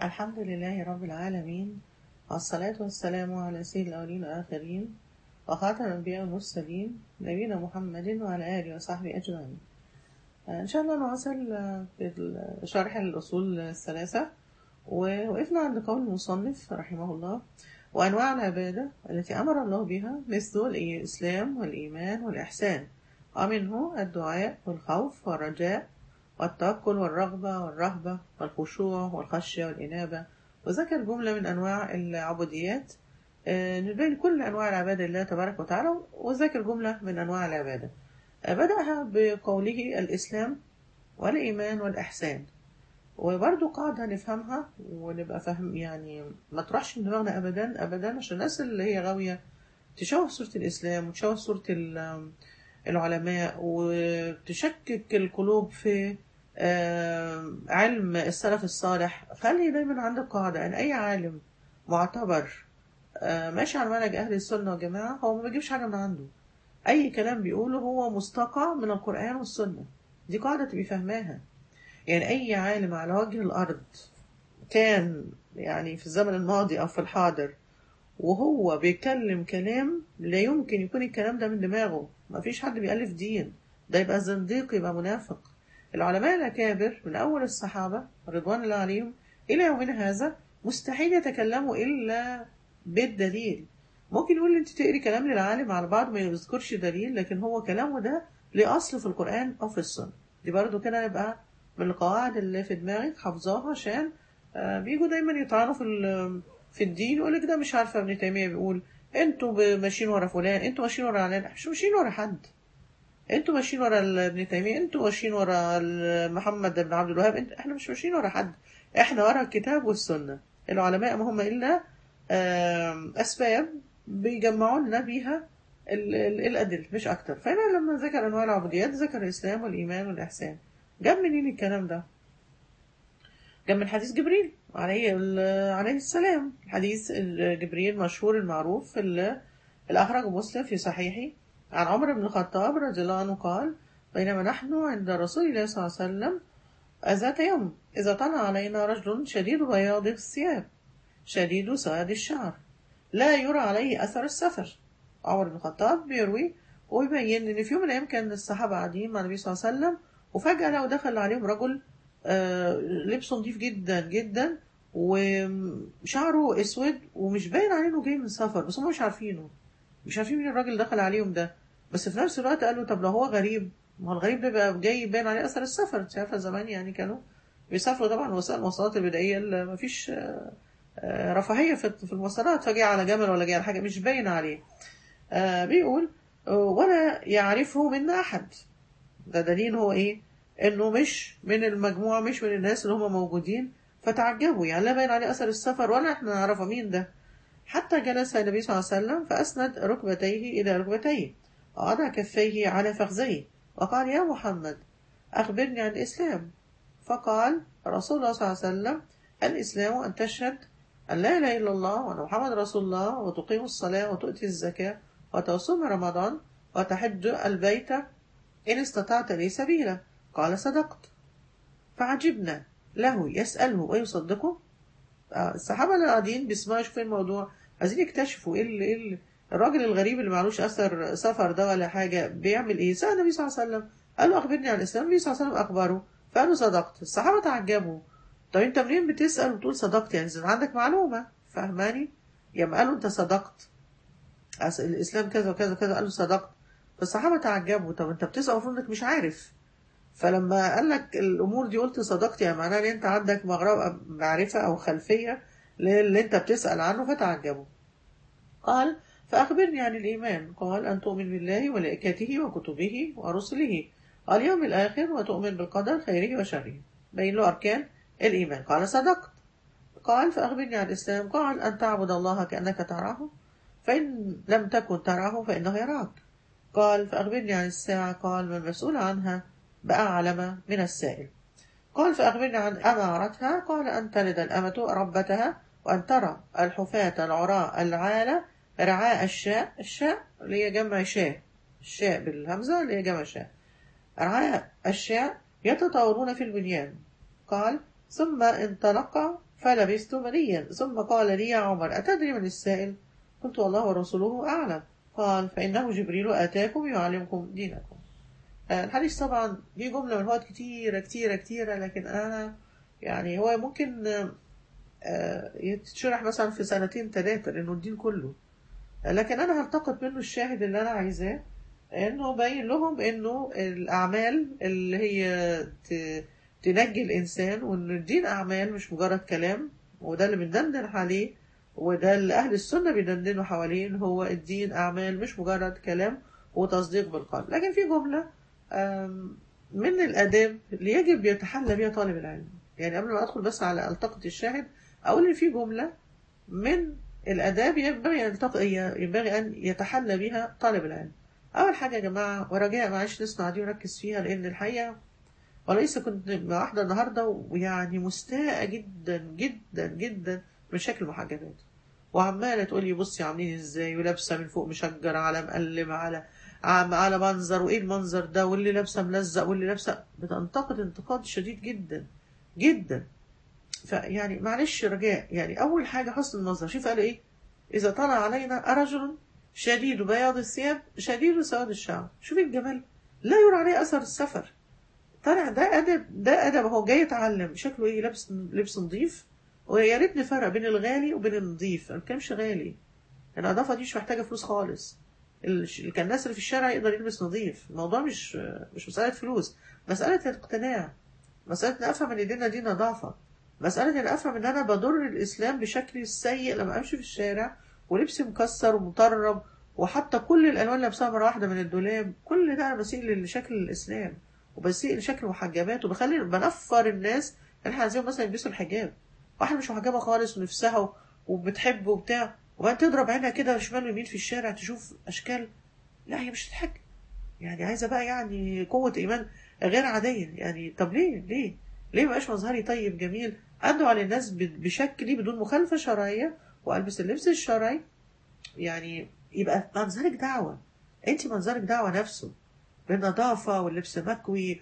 الحمد لله رب العالمين والصلاة والسلام على سيد الأولين والآخرين وخاتم الأنبياء والمرسلين نبينا محمد وعلى آله وصحبه أجمعين إن شاء الله نواصل في شرح الأصول الثلاثة ووقفنا عند قول المصنف رحمه الله وأنواع العبادة التي أمر الله بها مثل الإسلام والإيمان والإحسان ومنه الدعاء والخوف والرجاء والتوكل والرغبة والرهبة والخشوع والخشية والإنابة وذكر جملة من أنواع العبوديات نبين كل أنواع العبادة لله تبارك وتعالى وذكر جملة من أنواع العبادة بدأها بقوله الإسلام والإيمان والإحسان وبرضو قاعدة نفهمها ونبقى فاهم يعني ما تروحش من دماغنا أبدا أبدا عشان الناس اللي هي غاوية تشوه صورة الإسلام وتشوه صورة العلماء وتشكك القلوب في علم السلف الصالح خلي دايما عندك قاعدة أن أي عالم معتبر ماشي على منهج أهل السنة والجماعة هو ما بيجيبش حاجة من عنده أي كلام بيقوله هو مستقى من القرآن والسنة دي قاعدة تبقي فاهماها يعني أي عالم على وجه الأرض كان يعني في الزمن الماضي أو في الحاضر وهو بيتكلم كلام لا يمكن يكون الكلام ده من دماغه ما فيش حد بيألف دين ده يبقى زنديق يبقى منافق العلماء الأكابر من أول الصحابة رضوان الله عليهم إلى يومنا هذا مستحيل يتكلموا إلا بالدليل ممكن يقول انت تقري كلام للعالم على بعض ما يذكرش دليل لكن هو كلامه ده ليه أصل في القرآن أو في السنة دي برضو كده يبقى من القواعد اللي في دماغك حافظاها عشان بيجوا دايما يطعنوا في في الدين يقول لك ده مش عارفه ابن تيميه بيقول انتوا ماشيين ورا فلان انتوا ماشيين ورا علان مش ماشيين ورا حد انتوا ماشيين ورا ابن تيميه انتوا ماشيين ورا محمد بن عبد الوهاب انت احنا مش ماشيين ورا حد احنا ورا الكتاب والسنه العلماء ما هم الا اسباب بيجمعوا لنا بيها الادله مش اكتر فهنا لما ذكر انواع العبوديات ذكر الاسلام والايمان والاحسان جاب منين الكلام ده جاب من حديث جبريل عليه عليه السلام حديث جبريل مشهور المعروف اللي أخرج مسلم في صحيحه عن عمر بن الخطاب رضي الله عنه قال بينما نحن عند رسول الله صلى الله عليه وسلم ذات يوم إذا طلع علينا رجل شديد بياض الثياب شديد سواد الشعر لا يرى عليه أثر السفر عمر بن الخطاب بيروي ويبين إن في يوم من الأيام كان الصحابة قاعدين مع النبي صلى الله عليه وسلم وفجأة لو دخل عليهم رجل آه لبسه نضيف جدا جدا وشعره اسود ومش باين عليه انه جاي من سفر بس هم مش عارفينه مش عارفين مين الراجل دخل عليهم ده بس في نفس الوقت قالوا طب لو هو غريب ما هو الغريب ده بقى جاي باين عليه اثر السفر انت عارفه زمان يعني كانوا بيسافروا طبعا وسائل المواصلات البدائيه اللي ما فيش رفاهيه في المواصلات فجاي على جمل ولا جاي على حاجه مش باين عليه بيقول ولا يعرفه منا احد ده دليل هو ايه انه مش من المجموعه مش من الناس اللي هم موجودين فتعجبوا يعني لا باين عليه اثر السفر ولا احنا نعرف مين ده حتى جلس النبي صلى الله عليه وسلم فاسند ركبتيه الى ركبتيه ووضع كفيه على فخذيه وقال يا محمد اخبرني عن الاسلام فقال رسول الله صلى الله عليه وسلم الاسلام ان تشهد ان لا اله الا الله وان محمد رسول الله وتقيم الصلاه وتؤتي الزكاه وتصوم رمضان وتحج البيت ان استطعت لي سبيلا قال صدقت فعجبنا له يسأله ويصدقه الصحابة اللي قاعدين بيسمعوا يشوفوا الموضوع عايزين يكتشفوا ايه اللي ايه الراجل الغريب اللي معلوش اثر سفر ده ولا حاجة بيعمل ايه سأل النبي صلى الله عليه وسلم قال له اخبرني عن الاسلام النبي صلى الله عليه وسلم اخبره فقالوا صدقت الصحابة تعجبوا طب انت منين بتسأل وتقول صدقت يعني اذا عندك معلومة فاهماني يا قالوا انت صدقت الاسلام كذا وكذا وكذا قالوا صدقت فالصحابة تعجبوا طب انت بتسأل المفروض انك مش عارف فلما قال لك الامور دي قلت صدقت يعني معناها ان انت عندك مغرب معرفه او خلفيه للي انت بتسال عنه فتعجبوا قال فاخبرني عن الايمان قال ان تؤمن بالله وملائكته وكتبه ورسله واليوم الاخر وتؤمن بالقدر خيره وشره بين له اركان الايمان قال صدقت قال فاخبرني عن الاسلام قال ان تعبد الله كانك تراه فان لم تكن تراه فانه يراك قال فاخبرني عن الساعه قال ما المسؤول عنها بأعلم من السائل قال فأخبرني عن أمارتها قال أن تلد الأمة ربتها وأن ترى الحفاة العراء العالة رعاء الشاء الشاء اللي هي جمع شاء الشاء بالهمزة اللي هي جمع شاء رعاء الشاء يتطاولون في البنيان قال ثم انطلق فلبثت مليا ثم قال لي يا عمر أتدري من السائل قلت والله ورسوله أعلم قال فإنه جبريل أتاكم يعلمكم دينكم آه، الحديث طبعا دي جملة من الوقت كتيرة كتيرة كتيرة لكن أنا يعني هو ممكن آه، آه، يتشرح مثلا في سنتين ثلاثة لأنه الدين كله آه، لكن أنا هلتقط منه الشاهد اللي أنا عايزاه إنه باين لهم إنه الأعمال اللي هي ت- تنجي الإنسان وإن الدين أعمال مش مجرد كلام وده اللي بندندن عليه وده اللي أهل السنة بيدندنوا حواليه إن هو الدين أعمال مش مجرد كلام وتصديق بالقلب لكن في جملة آم، من الآداب اللي يجب يتحلى بها طالب العلم يعني قبل ما أدخل بس على ألتقط الشاهد أقول إن في جملة من الآداب ينبغي أن يلتق- ينبغي أن يتحلى بها طالب العلم أول حاجة يا جماعة ورجاء معلش نسمع دي ونركز فيها لأن الحقيقة وليس كنت مع واحدة النهاردة ويعني مستاءة جدا جدا جدا من شكل المحجبات وعمالة تقولي بصي عاملين ازاي ولابسة من فوق مشجر على مقلم على عم- على منظر وايه المنظر ده واللي لابسة ملزق واللي لابسة بتنتقد انتقاد شديد جدا جدا فيعني معلش رجاء يعني أول حاجة حسن النظر شوف قال إيه إذا طلع علينا رجل شديد بياض الثياب شديد سواد الشعر شوف الجمال لا يرى عليه أثر السفر طلع ده أدب ده أدب هو جاي يتعلم شكله إيه لابس لبس نظيف ويا ريت نفرق بين الغالي وبين النظيف أنا ما بتكلمش غالي النظافة دي مش محتاجة فلوس خالص الش- اللي كان الناس اللي في الشارع يقدر يلبس نظيف الموضوع مش مش مسألة فلوس مسألة اقتناع مسألة إن أفهم إن ديننا دي نظافة مسألة إن أفهم إن أنا بضر الإسلام بشكل السيء لما أمشي في الشارع ولبسي مكسر ومطرب وحتى كل الألوان اللي لابسها مرة واحدة من الدولاب كل ده أنا بسيء لشكل الإسلام وبسيء لشكل المحجبات وبخلي بنفر الناس إن إحنا عايزين مثلا يلبسوا الحجاب واحدة مش محجبة خالص ونفسها وبتحب وبتاع وبعدين تضرب عينها كده شمال ويمين في الشارع تشوف أشكال لا هي مش تتحجب يعني عايزة بقى يعني قوة إيمان غير عادية يعني طب ليه ليه ليه مبقاش مظهري طيب جميل أدعو على الناس ب- بشكلي بدون مخالفة شرعية وألبس اللبس الشرعي يعني يبقى منظرك دعوة أنت منظرك دعوة نفسه بالنظافة واللبس مكوي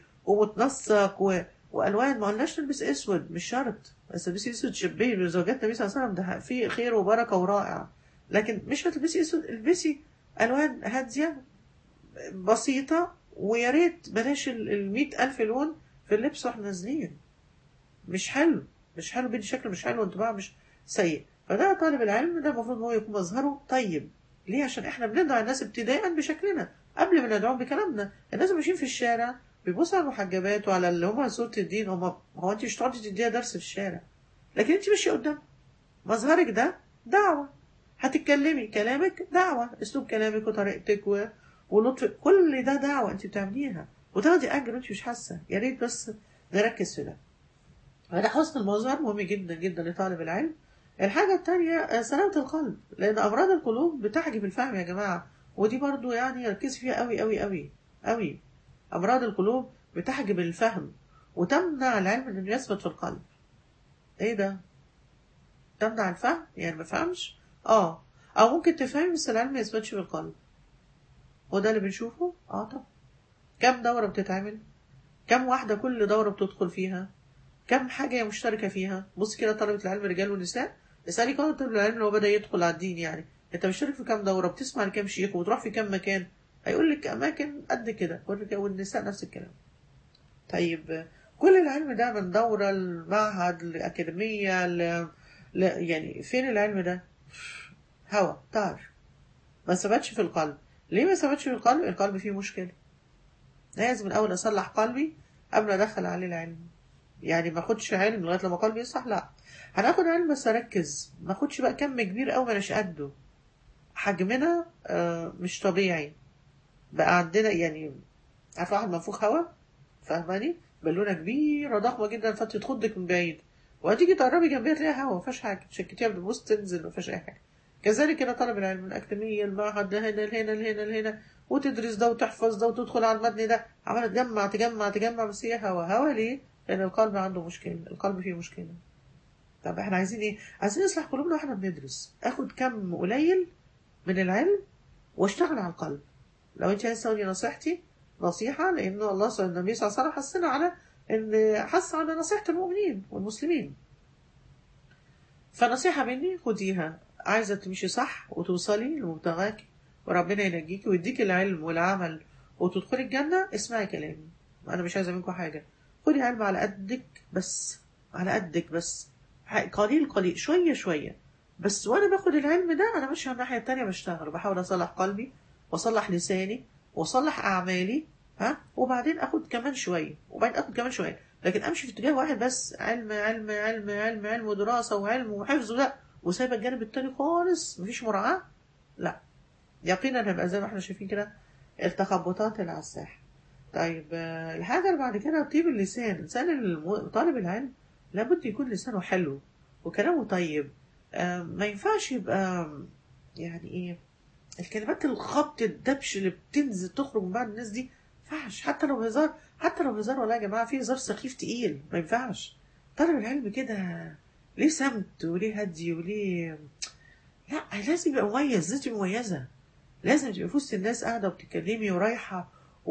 ومتنسق و... وألوان ما قلناش نلبس أسود مش شرط بس تلبسي أسود شبيه لزوجات النبي صلى الله عليه وسلم ده فيه خير وبركة ورائع لكن مش هتلبسي أسود البسي ألوان هادية بسيطة ويا ريت بلاش ال- المية ألف لون في اللبس واحنا نازلين مش حلو مش حلو بيدي شكل مش حلو وانطباع مش سيء فده طالب العلم ده المفروض ان هو يكون مظهره طيب ليه عشان احنا بندعو الناس ابتداء بشكلنا قبل ما ندعوهم بكلامنا الناس اللي ماشيين في الشارع بيبصوا على المحجبات وعلى اللي هم صورة الدين هم هو انت مش تقعدي تديها درس في الشارع لكن انت ماشيه قدام مظهرك ده دعوة هتتكلمي كلامك دعوة اسلوب كلامك وطريقتك و... ولطفك كل ده دعوة انت بتعمليها وتاخدي اجر وانت مش حاسة يا ريت بس نركز في ده هذا حسن المظهر مهم جدا جدا لطالب العلم الحاجة التانية آه، سلامة القلب لأن أمراض القلوب بتحجب الفهم يا جماعة ودي برضو يعني ركز فيها قوي قوي قوي قوي أمراض القلوب بتحجب الفهم وتمنع العلم إنه يثبت في القلب إيه ده؟ تمنع الفهم؟ يعني ما فهمش؟ آه أو ممكن تفهم بس العلم ما يثبتش في القلب وده اللي بنشوفه؟ آه طبعا كم دورة بتتعمل؟ كم واحدة كل دورة بتدخل فيها؟ كم حاجة هي مشتركة فيها بص كده طلبة العلم رجال ونساء اسألي كده طالب العلم لو بدأ يدخل على الدين يعني انت مشترك في كام دورة بتسمع لكام شيخ وتروح في كام مكان هيقول لك أماكن قد كده والرجال- والنساء نفس الكلام طيب كل العلم ده من دورة المعهد الأكاديمية ل... ل... يعني فين العلم ده هوا طار ما ثبتش في القلب ليه ما ثبتش في القلب القلب فيه مشكلة لازم الأول أصلح قلبي قبل ما أدخل عليه العلم يعني ما اخدش علم لغايه لما قلبي يصح لا هناخد علم بس اركز ما اخدش بقى كم كبير قوي ما اناش قده حجمنا آه، مش طبيعي بقى عندنا يعني عارفه واحد منفوخ هوا فاهماني بالونه كبيره ضخمه جدا فانت تخضك من بعيد وهتيجي تقربي جنبيها تلاقيها هوا ما فيهاش حاجه شكتيها بتبص تنزل ما فيهاش اي حاجه كذلك كده طلب العلم من الاكاديميه المعهد ده هنا لهنا لهنا لهنا وتدرس ده وتحفظ ده وتدخل على المتن ده عماله تجمع تجمع تجمع بس هي هوا هوا ليه؟ لان القلب عنده مشكله القلب فيه مشكله طب احنا عايزين ايه عايزين نصلح قلوبنا واحنا بندرس اخد كم قليل من العلم واشتغل على القلب لو انت عايز تاخدي نصيحتي نصيحة لأن الله صلى النبي صلى الله عليه وسلم حثنا على إن حث على نصيحة المؤمنين والمسلمين فنصيحة مني خديها عايزة تمشي صح وتوصلي لمبتغاك وربنا ينجيكي ويديك العلم والعمل وتدخلي الجنة اسمعي كلامي أنا مش عايزة منكم حاجة خدي علم على قدك بس على قدك بس قليل قليل شوية شوية بس وأنا باخد العلم ده أنا ماشية على الناحية التانية بشتغل وبحاول أصلح قلبي وأصلح لساني وأصلح أعمالي ها وبعدين اخد كمان شويه وبعدين اخد كمان شويه لكن امشي في اتجاه واحد بس علم علم علم علم علم ودراسه وعلم وحفظ لا وسايبه الجانب التاني خالص مفيش مراعاه لا يقينا هيبقى زي ما احنا شايفين كده التخبطات اللي على الساحه طيب آه، الحاجه اللي بعد كده طيب اللسان لسان الم- طالب العلم لابد يكون لسانه حلو وكلامه طيب آه، ما ينفعش يبقى يعني ايه الكلمات الخبط الدبش اللي بتنزل تخرج من بعض الناس دي ما ينفعش حتى لو هزار حتى لو هزار والله يا جماعه في هزار سخيف تقيل ما ينفعش طالب العلم كده ليه سمت وليه هدي وليه لا لازم يبقى مميز لازم تبقى مميزه لازم تبقى في وسط الناس قاعده وبتتكلمي ورايحه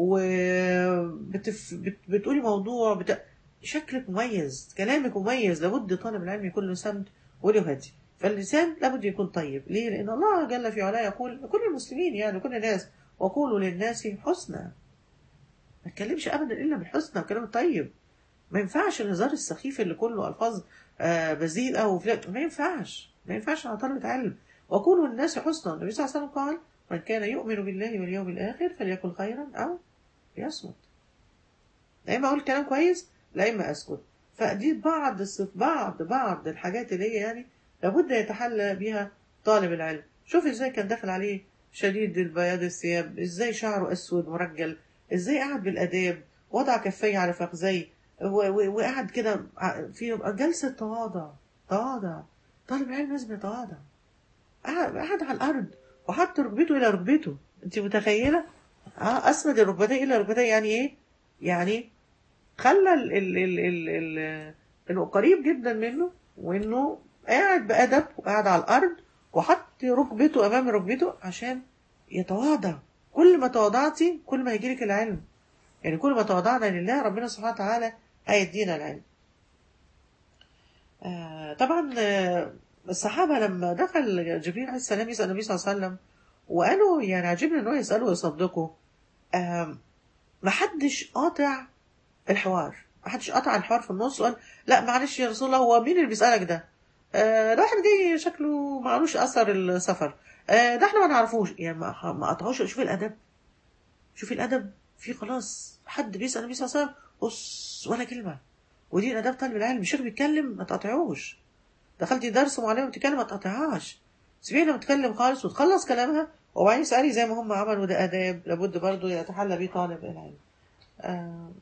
وبتف... بت... بتقولي موضوع بت... شكلك مميز كلامك مميز لابد طالب العلم يكون له سمت وله هدي فاللسان لابد يكون طيب ليه لان الله جل في علاه يقول لكل المسلمين يعني كل الناس وقولوا للناس حسنا ما تكلمش ابدا الا بالحسنى وكلام طيب ما ينفعش الهزار السخيف اللي كله الفاظ آه بذيئه وفلا ما ينفعش ما ينفعش على طلبة علم وقولوا للناس حسنا النبي صلى الله عليه وسلم قال من كان يؤمن بالله واليوم الاخر فليقل خيرا او ليصمت لا اما اقول كلام كويس لا اما اسكت فدي بعض الصف بعض بعض الحاجات اللي هي يعني لابد يتحلى بها طالب العلم شوف ازاي كان داخل عليه شديد البياض الثياب ازاي شعره اسود مرجل ازاي قعد بالاداب وضع كفيه على فخذيه و- و- وقعد كده ع- في جلسه تواضع تواضع طالب العلم لازم يتواضع قعد قعد على الارض وحط ركبته الى ركبته انت متخيله اه اسند الركبتين الى ركبتين يعني ايه يعني خلى ال ال ال ال ال انه قريب جدا منه وانه قاعد بأدب وقاعد على الأرض وحط ركبته أمام ركبته عشان يتواضع كل ما تواضعتي كل ما هيجيلك العلم يعني كل ما تواضعنا لله ربنا سبحانه وتعالى هيدينا العلم آه طبعا آه الصحابة لما دخل جبريل عليه السلام يسأل النبي صلى الله عليه وسلم وقالوا يعني عجبني ان هو يسأله ويصدقه آه محدش قاطع الحوار محدش قطع الحوار في النص وقال لا معلش يا رسول الله هو مين اللي بيسألك ده آه ده واحد جاي شكله معلوش أثر السفر آه ده احنا ما نعرفوش يعني ما ما قطعوش شوف الأدب شوف الأدب في خلاص حد بيسأل النبي صلى الله عليه وسلم بص ولا كلمة ودي الأدب طالب العلم الشيخ بيتكلم ما تقطعوش دخلتي درس معلمة بتتكلم ما تقطعهاش سيبيها لما تتكلم خالص وتخلص كلامها وبعدين اسألي زي ما هم عملوا ده آداب لابد برضه يتحلى بيه طالب العلم آه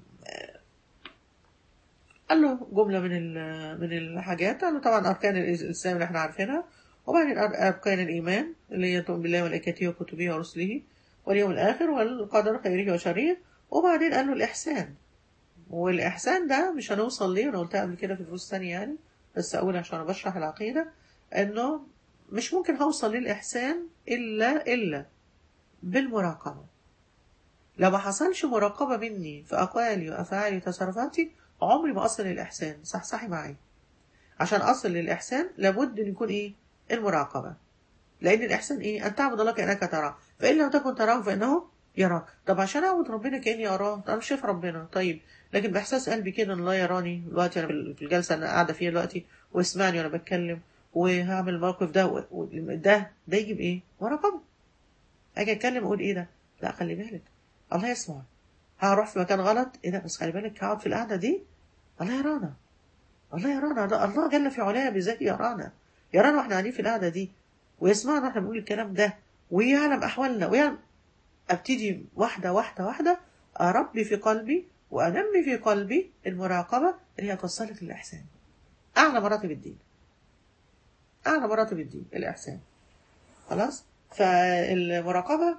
قال له جملة من من الحاجات قال له طبعا أركان الإسلام اللي احنا عارفينها وبعدين أركان الإيمان اللي هي تؤمن بالله وملائكته وكتبه ورسله واليوم الآخر والقدر خيره وشره وبعدين قال له الإحسان والإحسان ده مش هنوصل ليه أنا قلتها قبل كده في دروس تانية يعني بس أقول عشان بشرح العقيدة إنه مش ممكن هوصل للإحسان إلا إلا بالمراقبة لو ما حصلش مراقبة مني في أقوالي وأفعالي وتصرفاتي عمري ما أصل للإحسان صح صحي معي عشان أصل للإحسان لابد أن يكون إيه المراقبة لأن الإحسان إيه أن تعبد الله كأنك تراه فإن لم تكن تراه فإنه يراك طب عشان أعبد ربنا كأني أراه أنا مش شايف ربنا طيب لكن بإحساس قلبي كده أن الله يراني دلوقتي أنا في الجلسة أنا قاعدة فيها دلوقتي واسمعني وأنا بتكلم وهعمل الموقف ده و... ده ده يجي بإيه؟ مراقبة أجي أتكلم أقول إيه ده؟ لا خلي بالك الله يسمع هروح في مكان غلط ايه ده بس خلي بالك هقعد في القعده دي الله يرانا الله يرانا ده الله جل في علاه بذاته يرانا يرانا واحنا قاعدين في القعده دي ويسمعنا واحنا بنقول الكلام ده ويعلم احوالنا ويعلم ابتدي واحده واحده واحده اربي في قلبي وانمي في قلبي المراقبه اللي هي توصلك للاحسان اعلى مراتب الدين اعلى مراتب الدين الاحسان خلاص فالمراقبه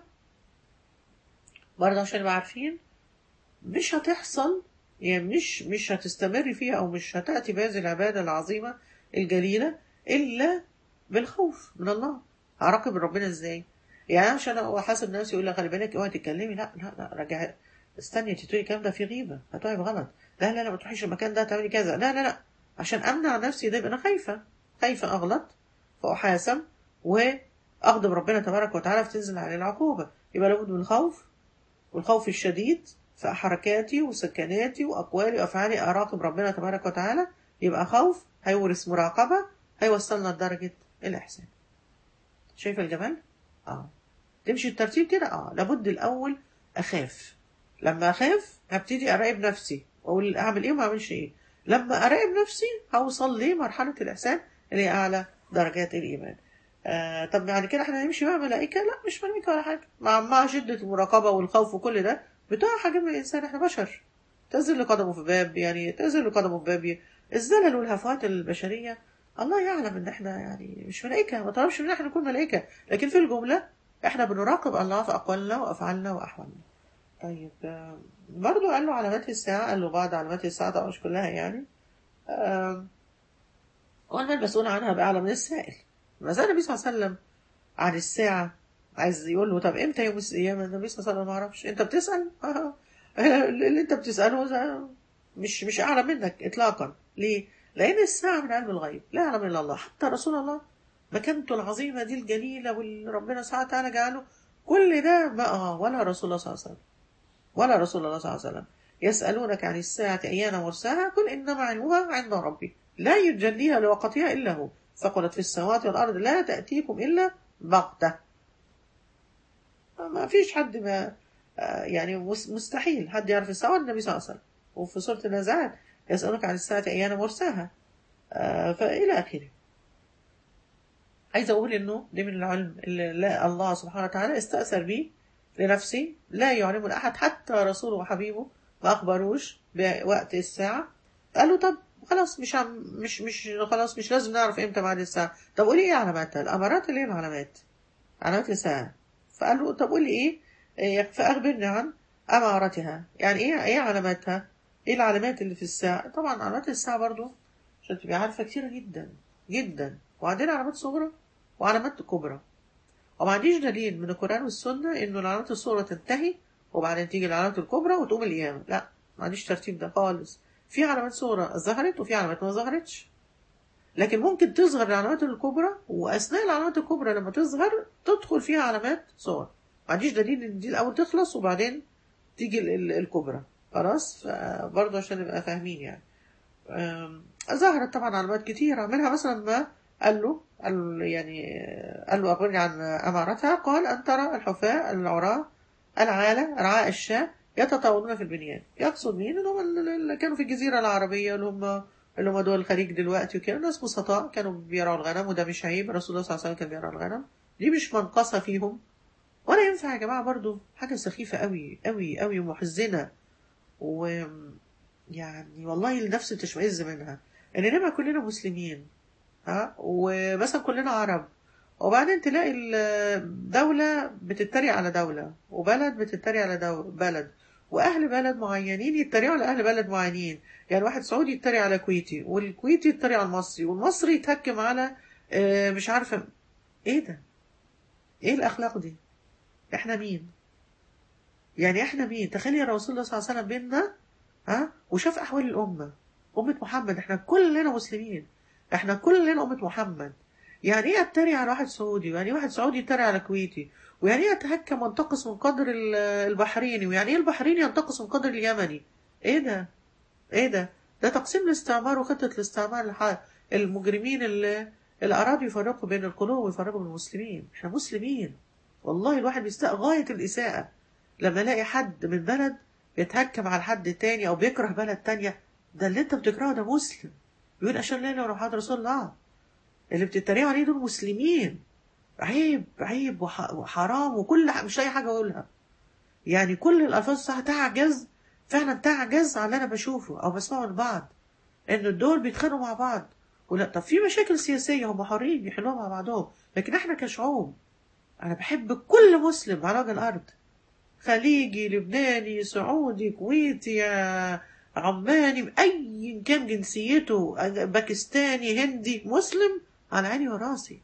برضه عشان نبقى عارفين مش هتحصل يعني مش مش هتستمر فيها او مش هتاتي بهذه العباده العظيمه الجليله الا بالخوف من الله هراقب ربنا ازاي يعني عشان احاسب نفسي يقول لي خلي بالك اوعي تتكلمي لا لا لا رجع استني انت تقولي الكلام ده فيه غيبه هتقعي بغلط لا لا لا ما تروحيش المكان ده تعملي كذا لا لا لا عشان امنع نفسي ده يبقى انا خايفه خايفة أغلط فأحاسب وأغضب ربنا تبارك وتعالى فتنزل عليه العقوبة يبقى لابد من الخوف والخوف الشديد في حركاتي وسكناتي وأقوالي وأفعالي أراقب ربنا تبارك وتعالى يبقى خوف هيورث مراقبة هيوصلنا لدرجة الإحسان شايف الجمال؟ آه تمشي الترتيب كده آه لابد الأول أخاف لما أخاف هبتدي أراقب نفسي وأقول أعمل إيه وما أعملش إيه لما أراقب نفسي هوصل لمرحلة الإحسان اللي هي أعلى درجات الإيمان آه طب يعني كده احنا هنمشي مع ملائكة لا مش ملائكة ولا حاجة مع, مع شدة المراقبة والخوف وكل ده بتقع حاجة من الإنسان احنا بشر تنزل قدمه في باب يعني تنزل قدمه في باب الزلل والهفوات البشرية الله يعلم ان احنا يعني مش ملائكة ما طلبش ان احنا نكون ملائكة لكن في الجملة احنا بنراقب الله في أقوالنا وأفعالنا وأحوالنا طيب آه، برضو قال له علامات الساعة قال له بعض علامات الساعة طبعا مش كلها يعني آم، وأنا المسؤول عنها بأعلى من السائل ما زال النبي صلى الله عليه وسلم عن الساعة عايز يقول له طب امتى يوم القيامة النبي صلى الله عليه وسلم ما اعرفش انت بتسأل آه، اللي انت بتسأله ده مش مش أعلى منك إطلاقا ليه؟ لأن الساعة من علم الغيب لا يعلم إلا الله حتى رسول الله مكانته العظيمة دي الجليلة واللي ربنا سبحانه وتعالى جعله كل ده بقى ولا رسول الله صلى الله عليه وسلم ولا رسول الله صلى الله عليه وسلم يسألونك عن الساعة أيان مرساها قل إنما علمها عند ربي لا يجليها لوقتها إلا هو ثقلت في السماوات والأرض لا تأتيكم إلا بغتة ما فيش حد ما آه، يعني مس- مستحيل حد يعرف الساعة ولا النبي صلى الله عليه وسلم وفي سورة النازعات يسألونك عن الساعة أيان مرساها آه، فإلى آخره عايز أقول إنه دي من العلم اللي لا الله سبحانه وتعالى استأثر به لنفسه لا يعلمه لأحد حتى رسوله وحبيبه ما أخبروش بوقت الساعة قالوا طب خلاص مش عم مش مش خلاص مش لازم نعرف امتى بعد الساعة طب قولي ايه علاماتها الأمارات اللي هي العلامات علامات الساعة فقال له طب قولي ايه إيه، فأخبرني عن أمارتها يعني ايه ايه علاماتها ايه العلامات اللي في الساعة طبعا علامات الساعة برضو عشان تبقى عارفة كتيرة جدا جدا وعندنا علامات صغرى وعلامات كبرى وما عنديش دليل من القرآن والسنة إنه العلامات الصغرى تنتهي وبعدين تيجي العلامات الكبرى وتقوم القيامة لا ما عنديش ترتيب ده خالص في علامات صغرى ظهرت وفي علامات ما ظهرتش لكن ممكن تظهر العلامات الكبرى وأثناء العلامات الكبرى لما تظهر تدخل فيها علامات صغرى ما عنديش دليل إن دي الأول تخلص وبعدين تيجي ال- ال- الكبرى خلاص برضه عشان نبقى فاهمين يعني أم، ظهرت طبعا علامات كتيرة منها مثلا ما قال له قال له يعني آه، قال له أخبرني عن أمارتها قال أن ترى الحفاة العراة العالة رعاء الشاة يتطاولون في البنيان يقصد مين اللي هم اللي كانوا في الجزيرة العربية اللي هم اللي هم دول الخليج دلوقتي وكده ناس بسطاء كانوا بيرعوا الغنم وده مش عيب الرسول الله صلى الله عليه وسلم كان بيرعى الغنم دي مش منقصة فيهم ولا ينفع يا جماعة برضو حاجة سخيفة قوي قوي قوي ومحزنة و يعني والله النفس تشمئز منها ان نبقى كلنا مسلمين ها ومثلا كلنا عرب وبعدين تلاقي الدولة بتتريق على دولة وبلد بتتريق على دو... بلد وأهل بلد معينين يتريقوا على أهل بلد معينين يعني واحد سعودي يتريق على كويتي والكويتي يتريق على المصري والمصري يتهكم على آه، مش عارفة ايه ده ايه الأخلاق دي احنا مين يعني احنا مين تخيل يا رسول الله صلى الله عليه وسلم بينا ها وشاف أحوال الأمة أمة محمد احنا كلنا مسلمين احنا كلنا أمة محمد يعني ايه اتريق على واحد سعودي ويعني ايه واحد سعودي يتريق على كويتي ويعني ايه اتهكم وانتقص من قدر ال- البحريني ويعني ايه البحريني ينتقص من قدر اليمني ايه ده ايه ده ده تقسيم الاستعمار وخطة الاستعمار الح- المجرمين اللي اللي أرادوا يفرقوا بين القلوب ويفرقوا بين المسلمين احنا مسلمين والله الواحد بيستاء غاية الإساءة لما الاقي حد من بلد بيتهكم على حد تاني أو بيكره بلد تانية ده اللي انت بتكرهه ده مسلم بيقول أشهد لا إله إلا الله محمد رسول الله اللي بتتريقوا عليه دول مسلمين عيب عيب وح- وحرام وكل ح- مش أي حاجة أقولها يعني كل الألفاظ الصح تعجز فعلا تعجز على اللي أنا بشوفه أو بسمعه من بعض إن الدول بيتخانقوا مع بعض ولا طب في مشاكل سياسية هم حرين يحلوها مع بعضهم لكن إحنا كشعوب أنا بحب كل مسلم على وجه الأرض خليجي لبناني سعودي كويتي آه، عماني أي كان جنسيته آه، باكستاني هندي مسلم على عيني وراسي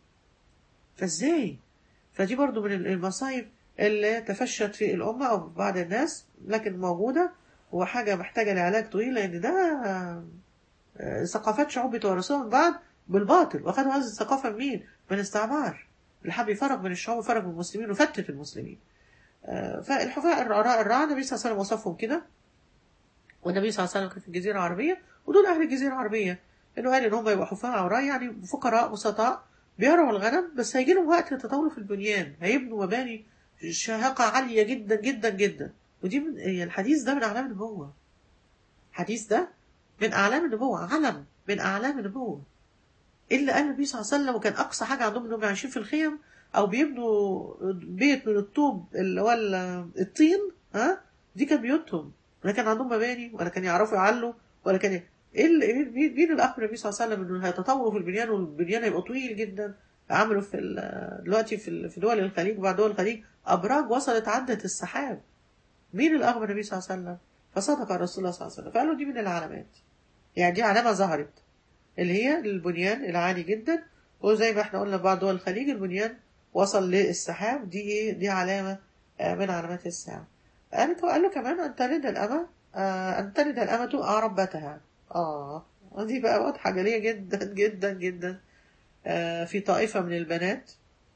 فازاي فدي برضو من المصايب اللي تفشت في الأمة أو في بعض الناس لكن موجودة وحاجة محتاجة لعلاج طويل لأن ده آه، ثقافات شعوب بيتوارثوها من بعض بالباطل واخدوا هذه الثقافة من مين؟ من الاستعمار اللي حب يفرق بين الشعوب ويفرق بين المسلمين وفتت المسلمين آه، فالحفاة الرعاة الرعاة النبي صلى الله عليه وسلم وصفهم كده والنبي صلى الله عليه وسلم كان في الجزيرة العربية ودول أهل الجزيرة العربية إنه قال إن هم يبقوا حفاة عراة يعني فقراء بسطاء بيرعوا الغنم بس هيجي لهم وقت يتطوروا في البنيان هيبنوا مباني شاهقة عالية جدا جدا جدا ودي من هي الحديث ده من أعلام النبوة الحديث ده من أعلام النبوة علم من أعلام النبوة إلا قال النبي صلى الله عليه وسلم وكان أقصى حاجة عندهم إنهم عايشين في الخيم أو بيبنوا بيت من الطوب اللي هو ال- الطين ها دي كانت بيوتهم ولا كان عندهم مباني ولا كان يعرفوا يعلوا ولا كان ايه اللي إيه- مين مين اللي اخبر النبي صلى الله عليه وسلم انه هيتطوروا في البنيان والبنيان هيبقى طويل جدا عملوا في ال- دلوقتي في ال- في دول الخليج وبعد دول الخليج ابراج وصلت عدت السحاب مين اللي اخبر النبي صلى الله عليه وسلم فصدق رسول الله صلى الله عليه وسلم فقالوا دي من العلامات يعني دي علامه ظهرت اللي هي البنيان العالي جدا وزي ما احنا قلنا في بعض دول الخليج البنيان وصل للسحاب دي ايه دي علامه آه، من علامات الساعه قالت وقال له كمان ان تلد الامه آه، ان تلد الامه ربتها اه ودي بقى واضحه جليه جدا جدا جدا آه، في طائفه من البنات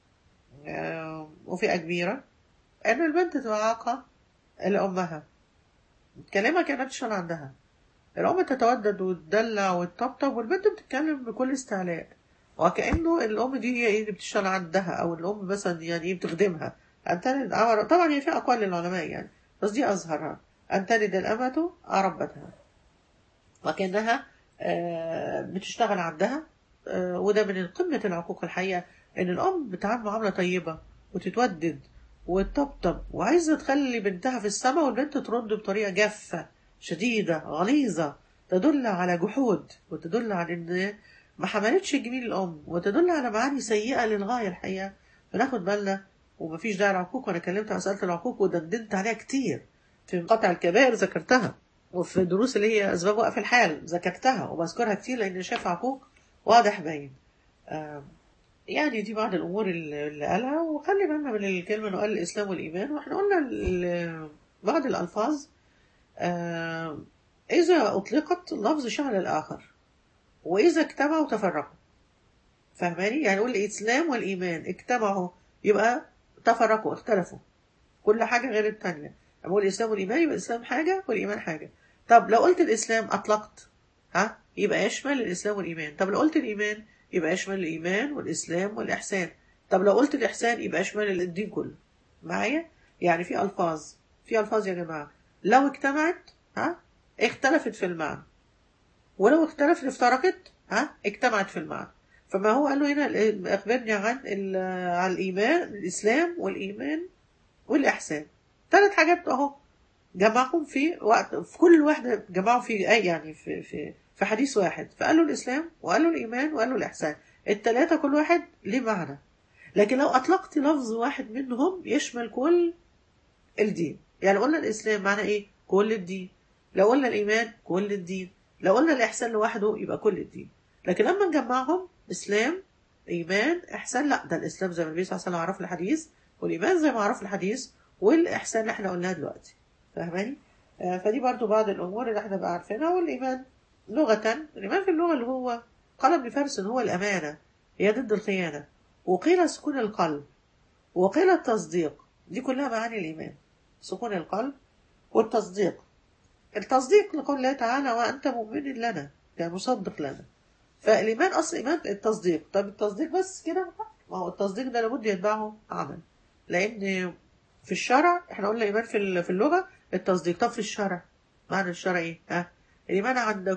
آه، وفئه كبيره ان البنت تعاقى لامها كلامها كانت تشتغل عندها الأم تتودد وتدلع وتطبطب والبنت بتتكلم بكل استعلاء وكأنه الأم دي هي إيه اللي بتشتغل عندها أو الأم مثلا يعني إيه بتخدمها أن تلد أمر طبعا هي في أقوال للعلماء يعني بس دي أظهرها أن تلد الأمة ربتها وكأنها آه، بتشتغل عندها آه، وده من قمة العقوق الحقيقة إن الأم بتعامل معاملة طيبة وتتودد وتطبطب وعايزة تخلي بنتها في السماء والبنت ترد بطريقة جافة شديدة غليظة تدل على جحود وتدل على إن ما حملتش جميل الأم وتدل على معاني سيئة للغاية الحقيقة بناخد بالنا ومفيش داعي العقوق وأنا كلمت عن مسألة العقوق ودندنت عليها كتير في مقاطع الكبائر ذكرتها وفي الدروس اللي هي أسباب وقف الحال ذكرتها وبذكرها كتير لأن شايف عقوق واضح باين آم، يعني دي بعض الأمور اللي اللي قالها وخلي بالنا من الكلمة إنه قال الإسلام والإيمان وإحنا قلنا ال- بعض الألفاظ آه، إذا أطلقت لفظ شمل الآخر وإذا اجتمعوا تفرقوا فاهماني؟ يعني نقول الإسلام والإيمان اجتمعوا يبقى تفرقوا اختلفوا كل حاجة غير التانية لما أقول الإسلام والإيمان يبقى الإسلام حاجة والإيمان حاجة طب لو قلت الإسلام أطلقت ها يبقى يشمل الإسلام والإيمان طب لو قلت الإيمان يبقى يشمل الإيمان والإسلام والإحسان طب لو قلت الإحسان يبقى يشمل الدين كله معايا يعني في ألفاظ في ألفاظ يا جماعة لو اجتمعت ها اختلفت في المعنى ولو اختلفت افترقت ها اجتمعت في المعنى فما هو قال له هنا ال- اخبرني عن ال- عن الايمان الاسلام والايمان والاحسان ثلاث حاجات اهو جمعهم في وقت في كل واحده جمعوا في اي يعني في في في حديث واحد فقال له الاسلام وقال له الايمان وقال له الاحسان الثلاثه كل واحد ليه معنى لكن لو اطلقت لفظ واحد منهم يشمل كل الدين يعني لو قلنا الإسلام معنى إيه؟ كل الدين لو قلنا الإيمان كل الدين لو قلنا الإحسان لوحده يبقى كل الدين لكن لما نجمعهم إسلام إيمان إحسان لا ده الإسلام زي ما النبي صلى الله عليه وسلم عرف في الحديث والإيمان زي ما عرف في الحديث والإحسان اللي احنا قلناها دلوقتي فاهماني؟ آه فدي برضو بعض الأمور اللي احنا بقى عارفينها والإيمان لغة الإيمان في اللغة اللي هو قال ابن فارس إن هو الأمانة هي ضد الخيانة وقيل سكون القلب وقيل التصديق دي كلها معاني الإيمان سكون القلب والتصديق التصديق لقول الله تعالى وأنت مؤمن لنا يعني مصدق لنا فالإيمان أصل إيمان التصديق طب التصديق بس كده ما هو التصديق ده لابد يتبعه عمل لأن في الشرع احنا قلنا الإيمان في ال- في اللغة التصديق طب في الشرع معنى الشرع إيه؟ ها؟ الإيمان عند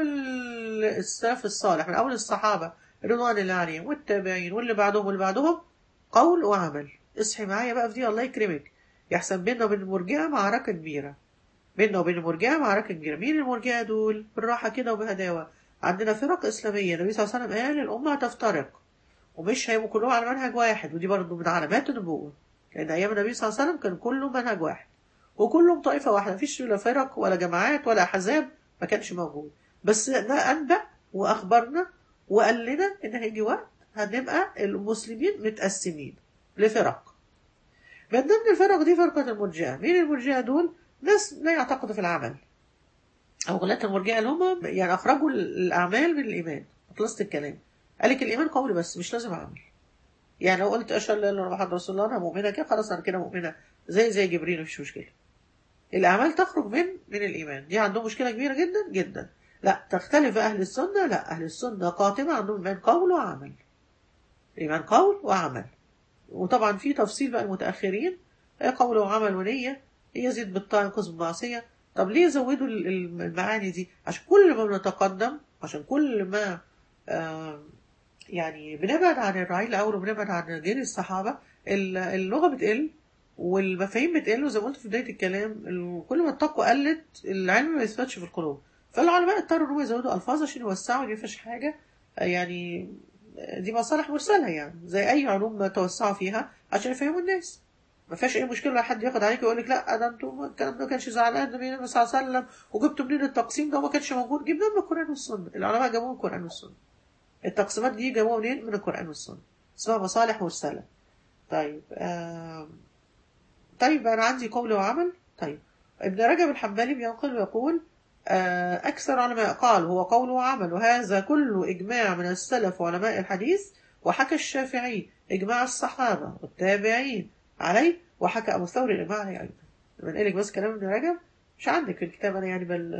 كل السلف الصالح من أول الصحابة رضوان الله عليهم والتابعين واللي بعدهم واللي بعدهم قول وعمل اصحي معايا بقى في دي الله يكرمك يحسن بيننا وبين المرجئة معركة كبيرة بيننا وبين المرجئة معركة كبيرة مين المرجئة دول بالراحة كده وبهداوة عندنا فرق إسلامية النبي صلى الله عليه وسلم قال الأمة هتفترق ومش هيبقوا كلهم على منهج واحد ودي برضه من علامات النبوة لأن أيام النبي صلى الله عليه وسلم كان كله منهج واحد وكلهم طائفة واحدة مفيش لا فرق ولا جماعات ولا أحزاب ما كانش موجود بس ده أنبأ وأخبرنا وقال لنا إن هيجي وقت هنبقى المسلمين متقسمين لفرق من ضمن الفرق دي فرقة المرجئة مين المرجئة دول؟ ناس لا يعتقدوا في العمل أو غلاة المرجئة اللي هم يعني أخرجوا الأعمال من الإيمان خلصت الكلام قال لك الايمان قول بس مش لازم عمل يعني لو قلت اشهد ان لا اله الا الله محمد رسول الله انا مؤمنه كده خلاص انا كده مؤمنه زي زي جبريل مفيش مشكله الاعمال تخرج من من الايمان دي عندهم مشكله كبيره جدا جدا لا تختلف اهل السنه لا اهل السنه قاطبه عندهم ايمان قول وعمل ايمان قول وعمل وطبعا في تفصيل بقى المتاخرين قول وعمل ونيه يزيد بالطاعه ينقص بالمعصيه طب ليه زودوا ال- ال- المعاني دي عشان كل ما بنتقدم عشان كل ما آه يعني بنبعد عن الرعيل الاول وبنبعد عن جيل الصحابه ال- اللغه بتقل والمفاهيم بتقل وزي ما قلت في بدايه الكلام ال- كل ما التقوى قلت العلم ما يثبتش في القلوب فالعلماء اضطروا ان هم يزودوا الفاظ عشان يوسعوا دي مفيش حاجه آه، يعني آه، دي مصالح مرسله يعني زي اي علوم توسعوا فيها عشان يفهموا الناس ما فيهاش اي مشكله لو حد ياخد عليك ويقول لك لا ده انتوا الكلام ده ما كانش زعلان النبي صلى الله عليه وسلم وجبتوا منين التقسيم ده وما كانش موجود جبنا من القران والسنه العلماء جابوه من القران والسنه التقسيمات دي جابوها منين من القران والسنه اسمها مصالح مرسله طيب آم، طيب انا عندي قول وعمل طيب ابن رجب الحنبلي بينقل ويقول آه، أكثر علماء قال هو قول وعمل وهذا كله إجماع من السلف وعلماء الحديث وحكى الشافعي إجماع الصحابة والتابعين عليه وحكى أبو ثور الإجماع عليه أيضا بنقل لك بس كلام ابن رجب مش عندك في الكتاب أنا يعني بل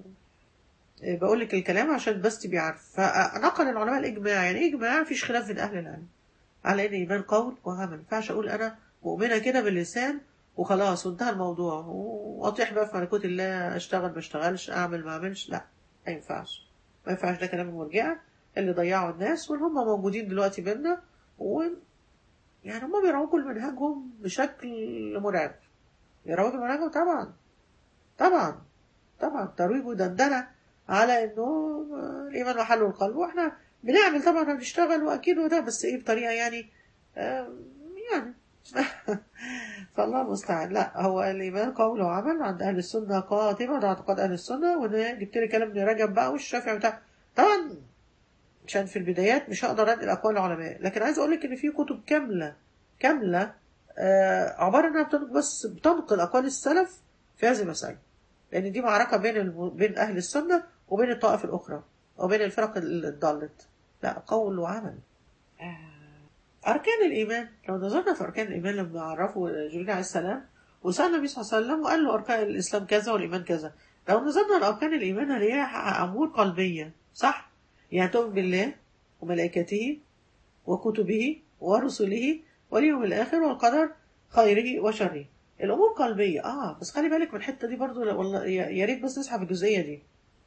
آه، بقول لك الكلام عشان بس تبقي عارف فنقل العلماء الإجماع يعني إيه إجماع مفيش خلاف بين أهل العلم على إن إيمان قول وعمل ما ينفعش أقول أنا مؤمنة كده باللسان وخلاص وانتهى الموضوع واطيح بقى في ملكوت الله اشتغل ما اشتغلش اعمل ما اعملش لا ما ينفعش ما ينفعش ده كلام المرجئه اللي ضيعوا الناس واللي هم موجودين دلوقتي بينا و يعني هم بيروجوا لمنهجهم بشكل مرعب بيروجوا لمنهجهم طبعا طبعا طبعا ترويج ودندنه على انه الايمان محله القلب واحنا بنعمل طبعا بنشتغل واكيد وده بس ايه بطريقه يعني آه، يعني فالله المستعان لا هو الايمان قول وعمل عند اهل السنه قاطبه ده اعتقاد اهل السنه وانا جبت لي كلام ابن رجب بقى والشافعي بتاع طبعا عشان في البدايات مش هقدر انقل اقوال العلماء لكن عايز اقول لك ان في كتب كامله كامله آه عباره انها بتنقل بس بتنقل اقوال السلف في هذه المساله لان دي معركه بين الم... بين اهل السنه وبين الطائف الاخرى وبين الفرق اللي ضلت لا قول وعمل أركان الإيمان لو نظرنا في أركان الإيمان لما عرفوا جبريل عليه السلام وسأل النبي صلى الله عليه وسلم وقال له أركان الإسلام كذا والإيمان كذا لو نظرنا لأركان الإيمان هنلاقيها أمور قلبية صح؟ يعني تؤمن بالله وملائكته وكتبه ورسله واليوم الآخر والقدر خيره وشره الأمور قلبية آه بس خلي بالك من الحتة دي برضو لا- والله يا يا ريت بس نسحب الجزئية دي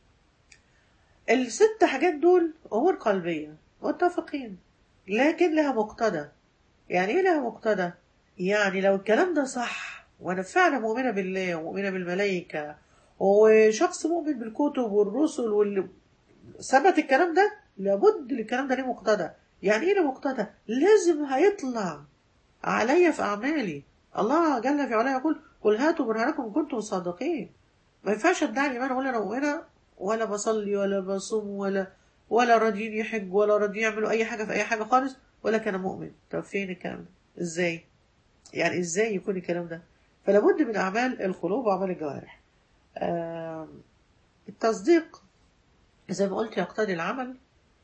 الست حاجات دول أمور قلبية متفقين لكن لها مقتضى يعني ايه لها مقتضى يعني لو الكلام ده صح وانا فعلا مؤمنه بالله ومؤمنه بالملائكه وشخص مؤمن بالكتب والرسل واللي ثبت الكلام ده لابد الكلام ده ليه مقتضى يعني ايه له مقتضى لازم هيطلع عليا في اعمالي الله جل في علاه يقول قل هاتوا برهانكم ان كنتم صادقين ما ينفعش ادعي الايمان اقول انا مؤمنه ولا بصلي ولا بصوم ولا ولا راضيين يحج ولا راضيين يعملوا اي حاجه في اي حاجه خالص ولا كان مؤمن طب فين الكلام ده ازاي يعني ازاي يكون الكلام ده فلا بد من اعمال القلوب واعمال الجوارح آم، التصديق زي ما قلت يقتضي العمل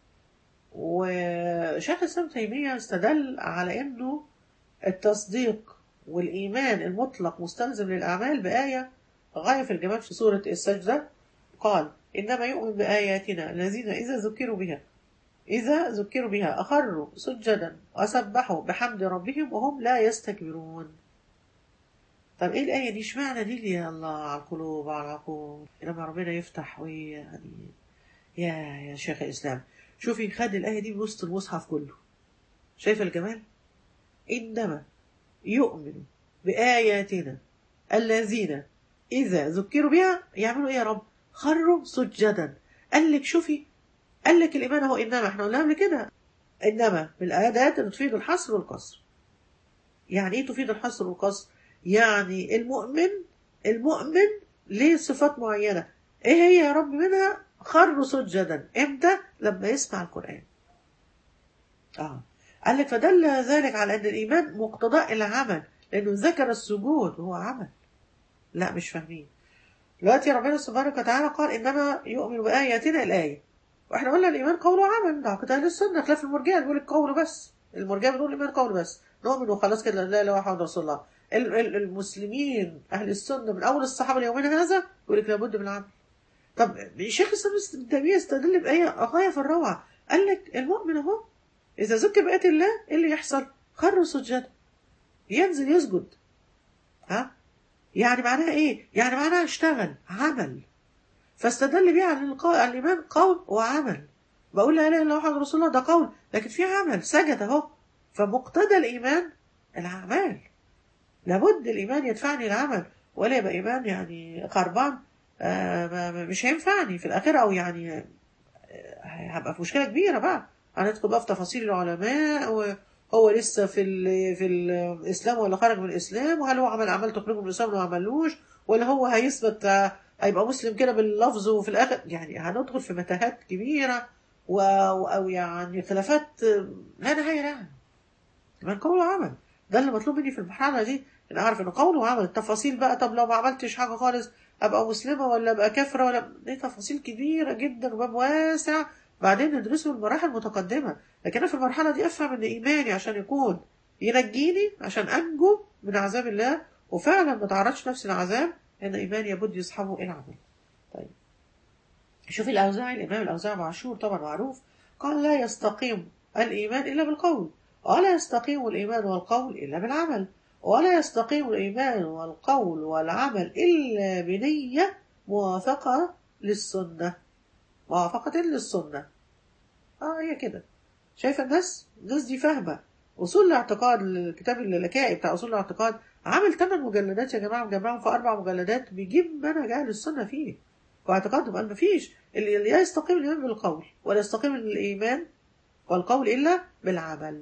وشيخ الاسلام تيميه استدل على انه التصديق والايمان المطلق مستلزم للاعمال بايه غايه في الجمال في سوره السجده قال انما يؤمن باياتنا الذين اذا ذكروا بها إذا ذكروا بها أخروا سجدا وسبحوا بحمد ربهم وهم لا يستكبرون طب ايه الآية دي اشمعنى دي اللي يا الله على القلوب وعلى العقول لما ربنا يفتح ويعني يا يا شيخ الإسلام شوفي خد الآية دي بوسط المصحف كله شايفة الجمال إنما يؤمن بآياتنا الذين إذا ذكروا بها يعملوا إيه يا رب خروا سجدا قال لك شوفي قال لك الإيمان هو إنما احنا قلنا قبل كده إنما من الآيات اللي تفيد الحصر والقصر يعني إيه تفيد الحصر والقصر يعني المؤمن المؤمن ليه صفات معينة إيه هي يا رب منها خروا سجدا إمتى لما يسمع القرآن آه قال لك فدل ذلك على أن الإيمان مقتضاء العمل لأنه ذكر السجود هو عمل لا مش فاهمين دلوقتي ربنا سبحانه وتعالى قال إنما يؤمن بآياتنا الآية واحنا قلنا الايمان قول وعمل ده عقيده اهل السنه خلاف المرجئه بيقول القول بس المرجئه بيقول الايمان قول بس نؤمن وخلاص كده لا اله الا الله محمد رسول الله ال- ال- المسلمين اهل السنه من اول الصحابه ليومنا هذا يقول لك لابد من العمل طب شيخ الاسلام ابن تيميه استدل بايه غايه في الروعه قال لك المؤمن اهو اذا ذكر بآيات الله ايه اللي يحصل؟ خر سجدا ينزل يسجد ها يعني معناها ايه؟ يعني معناها اشتغل عمل فاستدل بيه على القا- على الايمان قول وعمل بقول لا اله الا الله محمد رسول الله ده قول لكن في عمل سجد اهو فمقتضى الايمان الاعمال لابد الايمان يدفعني العمل ولا يبقى ايمان يعني خربان آه ما- ما- مش هينفعني في الاخره او يعني آه، هبقى في مشكله كبيره بقى هندخل بقى في تفاصيل العلماء وهو لسه في ال في الاسلام ولا خرج من الاسلام وهل هو عمل اعمال تخرجه من الاسلام ولا ما عملوش ولا هو هيثبت آه، هيبقى مسلم كده باللفظ وفي الاخر يعني هندخل في متاهات كبيره و او يعني خلافات آه، لا نهايه لها من قول وعمل ده اللي مطلوب مني في المرحله دي ان اعرف ان قول وعمل التفاصيل بقى طب لو ما عملتش حاجه خالص ابقى مسلمه ولا ابقى كافره ولا دي تفاصيل كبيره جدا وباب واسع بعدين ندرسه المراحل المتقدمه لكن انا في المرحله دي افهم ان ايماني عشان يكون ينجيني عشان انجو من عذاب الله وفعلا ما تعرضش نفسي لعذاب ان ايماني يبد يصحبه العمل طيب شوفي الاوزاعي الامام الاوزاعي معشور طبعا معروف قال لا يستقيم الايمان الا بالقول ولا يستقيم الايمان والقول الا بالعمل ولا يستقيم الايمان والقول والعمل الا بنيه موافقه للسنه موافقه للسنه اه هي كده شايفه الناس الناس دي فاهمه اصول الاعتقاد الكتاب اللكائي بتاع اصول الاعتقاد عامل ثمان مجلدات يا جماعه مجمعهم في اربع مجلدات بيجيب منهج اهل السنه فيه واعتقادهم قال مفيش اللي لا يستقيم الايمان بالقول ولا يستقيم الايمان والقول الا بالعمل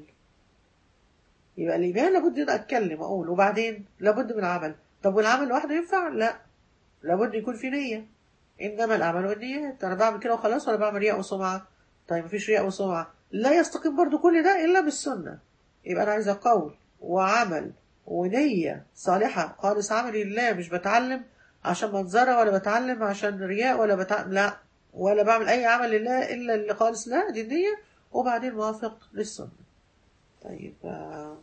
يبقى الايمان لابد ان اتكلم واقول وبعدين لابد من العمل طب والعمل لوحده ينفع لا لابد يكون في نيه انما الاعمال والنيات انا بعمل كده وخلاص ولا بعمل رياء وسمعه طيب مفيش رياء وسمعه لا يستقيم برضو كل ده الا بالسنه يبقى انا عايزه قول وعمل ونيه صالحه خالص عملي لله مش بتعلم عشان منظره ولا بتعلم عشان رياء ولا بتعلم لا ولا بعمل اي عمل لله الا اللي خالص لا دي النيه وبعدين موافق للسنه طيب آه،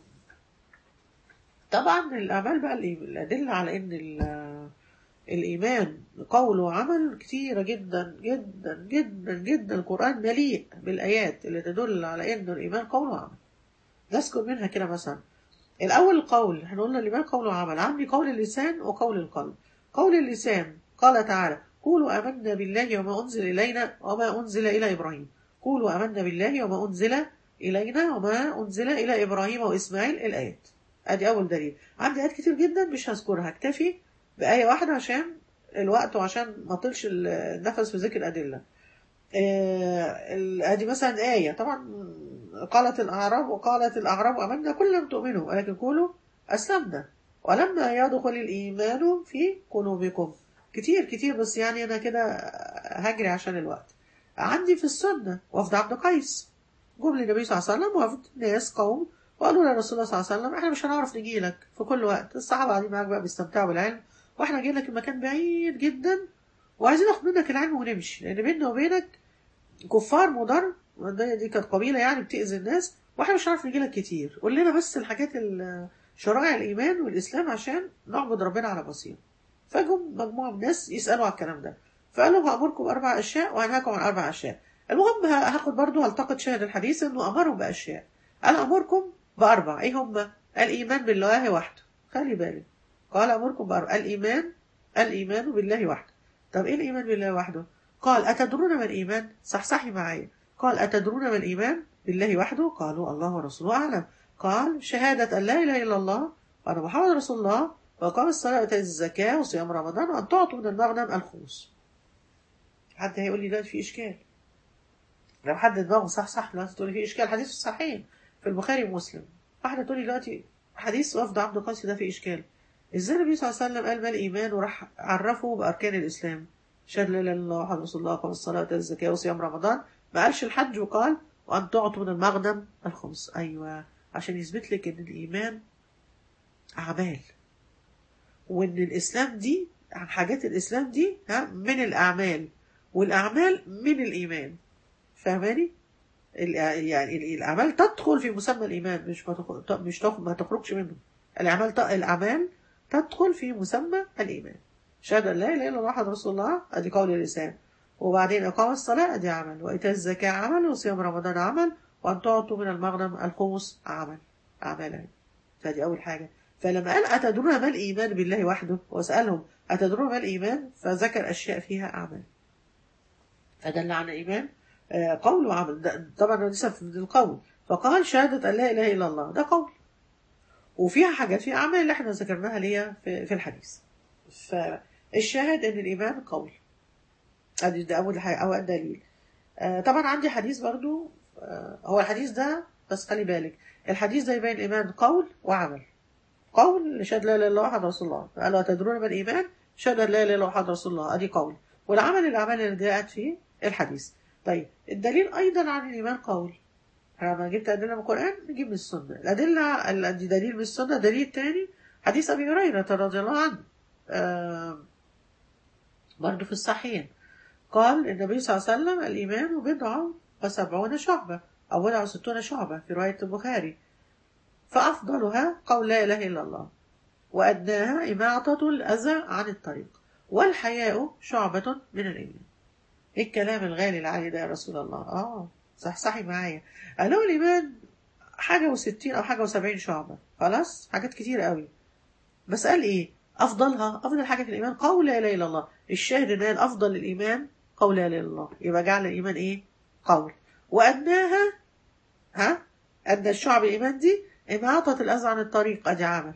طبعا الاعمال بقى الإي- الادله على ان ال- الايمان قول وعمل كتيره جدا جدا جدا جدا القران مليء بالايات اللي تدل على ان الايمان قول وعمل نذكر منها كده مثلا الأول القول احنا قلنا الإيمان قول وعمل عندي قول اللسان وقول القلب قول اللسان قال تعالى قولوا آمنا بالله وما أنزل إلينا وما أنزل إلى إبراهيم قولوا آمنا بالله وما أنزل إلينا وما أنزل إلى إبراهيم وإسماعيل الآيات أدي أول دليل عندي آيات كتير جدا مش هذكرها اكتفي بآية واحدة عشان الوقت وعشان ما اطلش النفس في ذكر الأدلة آه، ال- ادي مثلا آية طبعا قالت الأعراب وقالت الأعراب آمنا كل لم تؤمنوا ولكن قولوا أسلمنا ولما يدخل الإيمان في قلوبكم كتير كتير بس يعني أنا كده هجري عشان الوقت عندي في السنة وفد عبد قيس جم للنبي صلى الله عليه وسلم وفد ناس قوم وقالوا للرسول الله صلى الله عليه وسلم احنا مش هنعرف نجي لك في كل وقت الصحابة قاعدين معاك بقى بيستمتعوا بالعلم واحنا جايين لك المكان بعيد جدا وعايزين ناخد منك العلم ونمشي لان بيننا وبينك كفار مضر دي دي كانت قبيله يعني بتاذي الناس واحنا مش هنعرف نجي لك كتير قول لنا بس الحاجات ال- شرائع الايمان والاسلام عشان نعبد ربنا على بصيره فجم مجموعه من الناس يسالوا على الكلام ده فقالوا هامركم باربع اشياء وهنهاكم عن اربع اشياء المهم ه- هاخد برضو هلتقط شاهد الحديث انه امرهم باشياء قال امركم باربع ايه هم الايمان بالله وحده خلي بالك قال امركم باربع الايمان الايمان بالله وحده طب ايه الايمان بالله وحده قال اتدرون ما الايمان صحصحي معايا قال اتدرون ما الايمان بالله وحده قالوا الله ورسوله اعلم قال شهادة أن لا إله إلا الله وأن محمد رسول الله وإقام الصلاة وإيتاء الزكاة وصيام رمضان وأن تعطوا من المغنم الخمس حد هيقول لي دلوقتي في إشكال لو حد دماغه صح صح دلوقتي تقول لي في إشكال حديث في الصحيحين في البخاري ومسلم واحدة تقول لي دلوقتي حديث وفد عبد القيس ده في إشكال إزاي النبي صلى الله عليه وسلم قال ما الإيمان وراح عرفه بأركان الإسلام شهادة لا إله إلا الله محمد رسول الله وإقام الصلاة وإيتاء الزكاة وصيام رمضان ما قالش الحج وقال وأن تعطوا من المغنم الخمس أيوه عشان يثبت لك ان الايمان اعمال وان الاسلام دي عن حاجات الاسلام دي ها من الاعمال والاعمال من الايمان فاهماني ال- يعني ال- الاعمال تدخل في مسمى الايمان مش ما تخ- مش تخ- ما تخرجش منه الاعمال ت- الاعمال تدخل في مسمى الايمان شهاده أن لا اله الا الله محمد رسول الله ادي قول اللسان وبعدين اقام الصلاه ادي عمل وايتاء الزكاه عمل وصيام رمضان عمل وان تعطوا من المغنم الخمس عمل اعمال فدي اول حاجه فلما قال اتدرون ما الايمان بالله وحده واسالهم اتدرون ما الايمان فذكر اشياء فيها اعمال فدل على ايمان آه، قول وعمل ده- طبعا لسه في القول فقال شهادة أن لا إله إلا الله ده قول وفيها حاجات فيها أعمال اللي احنا ذكرناها ليها في, في الحديث فالشاهد أن الإيمان قول أدي ده أول حاجة أول دليل آه، طبعا عندي حديث برضو آه، هو الحديث ده بس خلي بالك الحديث ده يبين الإيمان قول وعمل قول شهادة لا إله إلا الله محمد رسول الله قالوا أتدرون ما الإيمان شهادة لا إله إلا الله محمد رسول الله أدي قول والعمل الأعمال اللي جاءت في الحديث طيب الدليل أيضا عن الإيمان قول لما جبت أدلة من القرآن نجيب من السنة الأدلة ال- دي دليل من السنة دليل تاني حديث أبي هريرة رضي الله عنه آه برضه في الصحيح قال النبي صلى الله عليه وسلم الإيمان بضع وسبعون شعبة أو بضع وستون شعبة في رواية البخاري فأفضلها قول لا إله إلا الله وأدناها إماطة الأذى عن الطريق والحياء شعبة من الإيمان إيه الكلام الغالي العالي ده يا رسول الله آه صح صحي معايا قالوا الإيمان حاجة وستين أو حاجة وسبعين شعبة خلاص حاجات كتير قوي بس قال إيه أفضلها أفضل حاجة في الإيمان قول لا إله إلا الله الشاهد إن قال أفضل الإيمان قول لا إله إلا الله يبقى جعل الإيمان إيه قول وأدناها ها أدنى الشعب الإيمان دي إماطة الأذى عن الطريق أدي عمل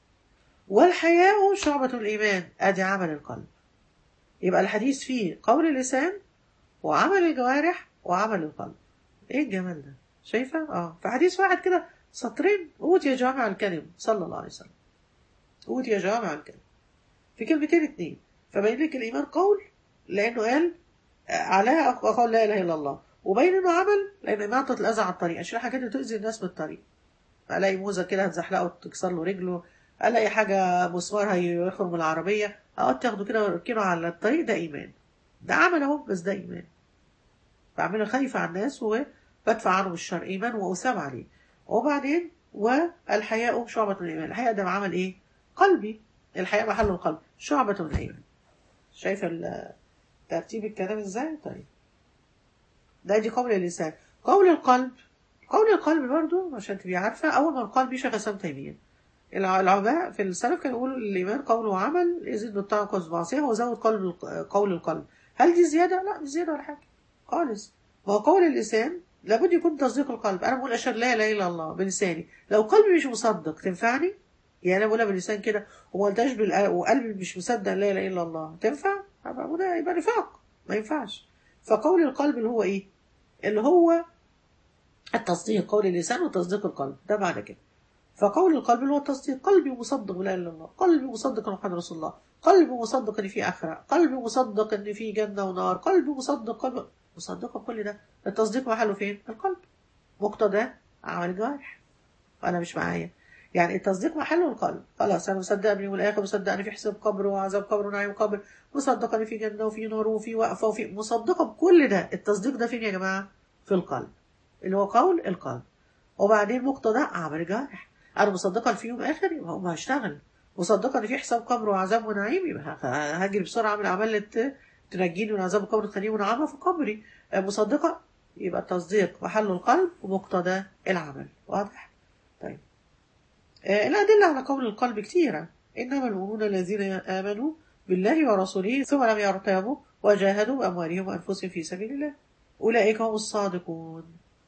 والحياء شعبة الإيمان أدي عمل القلب يبقى الحديث فيه قول اللسان وعمل الجوارح وعمل القلب ايه الجمال ده شايفة اه في حديث واحد كده سطرين أوتي جوامع الكلم صلى الله عليه وسلم أوتي جوامع الكلم في كلمتين اتنين فبين لك الإيمان قول لأنه قال آه، عليها قول لا إله إلا الله وبين إنه عمل لأن إماطة الأذى على الطريق عشان حاجات تؤذي الناس بالطريق الاقي موزه كده هتزحلقه وتكسر له رجله الاقي حاجه مسمار هيخرج من العربيه اقعد تاخده كده واركنه على الطريق ده ايمان ده عمل اهو بس ده ايمان بعمله خايفه على الناس وبدفع عنهم الشر ايمان واثاب عليه وبعدين والحياء شعبة من الإيمان الحياء ده عمل إيه؟ قلبي الحياء محل القلب شعبة من الإيمان شايفة ال- ترتيب الكلام إزاي؟ طيب ده دي قول اللسان قول القلب قول القلب برضو عشان تبقي عارفة أول ما القلب شيخ إسلام تيمية الع- العلماء في السلف كانوا يقولوا الإيمان قول وعمل يزيد بالطاعة وقصد المعصية وزود قلب الق- قول القلب هل دي زيادة؟ لا مش زيادة ولا حاجة خالص ما هو قول اللسان لابد يكون تصديق القلب أنا بقول أشهد لا إله إلا الله بلساني لو قلبي مش مصدق تنفعني؟ يعني أنا بقولها باللسان كده وما قلتهاش بالقلب وقلبي مش مصدق لا إله إلا الله تنفع؟ أبقى ده يبقى نفاق ما ينفعش فقول القلب اللي هو إيه؟ اللي هو التصديق قول اللسان وتصديق القلب ده معنى كده فقول القلب اللي هو التصديق قلبي مصدق بلا اله الا الله قلبي مصدق ان محمد رسول الله قلبي مصدق ان في اخره قلبي مصدق ان في جنه ونار قلبي مصدق قلبي مصدق كل ده التصديق محله فين القلب مقتضى عمل الجوارح انا مش معايا يعني التصديق محله القلب خلاص انا مصدق ابني والاخر مصدق ان في حساب قبر وعذاب قبر ونعيم قبر مصدق ان في جنه وفي نار وفي وقفه وفي مصدقه بكل ده التصديق ده فين يا جماعه في القلب اللي هو قول القلب وبعدين مقتضى عمل الجوارح انا مصدقه ان في يوم اخر يبقى هم هشتغل مصدقه ان في حساب قبر وعذاب ونعيم يبقى ه- هجري بسرعه اعمل اعمال اللي ت- تنجيني من عذاب القبر وتخليني ونعمه في قبري آه، مصدقه يبقى التصديق محل القلب ومقتضى العمل واضح طيب آه، الأدلة على قول القلب كثيرة إنما المؤمنون الذين آمنوا بالله ورسوله ثم لم يرتابوا وجاهدوا بأموالهم وأنفسهم في سبيل الله أولئك هم الصادقون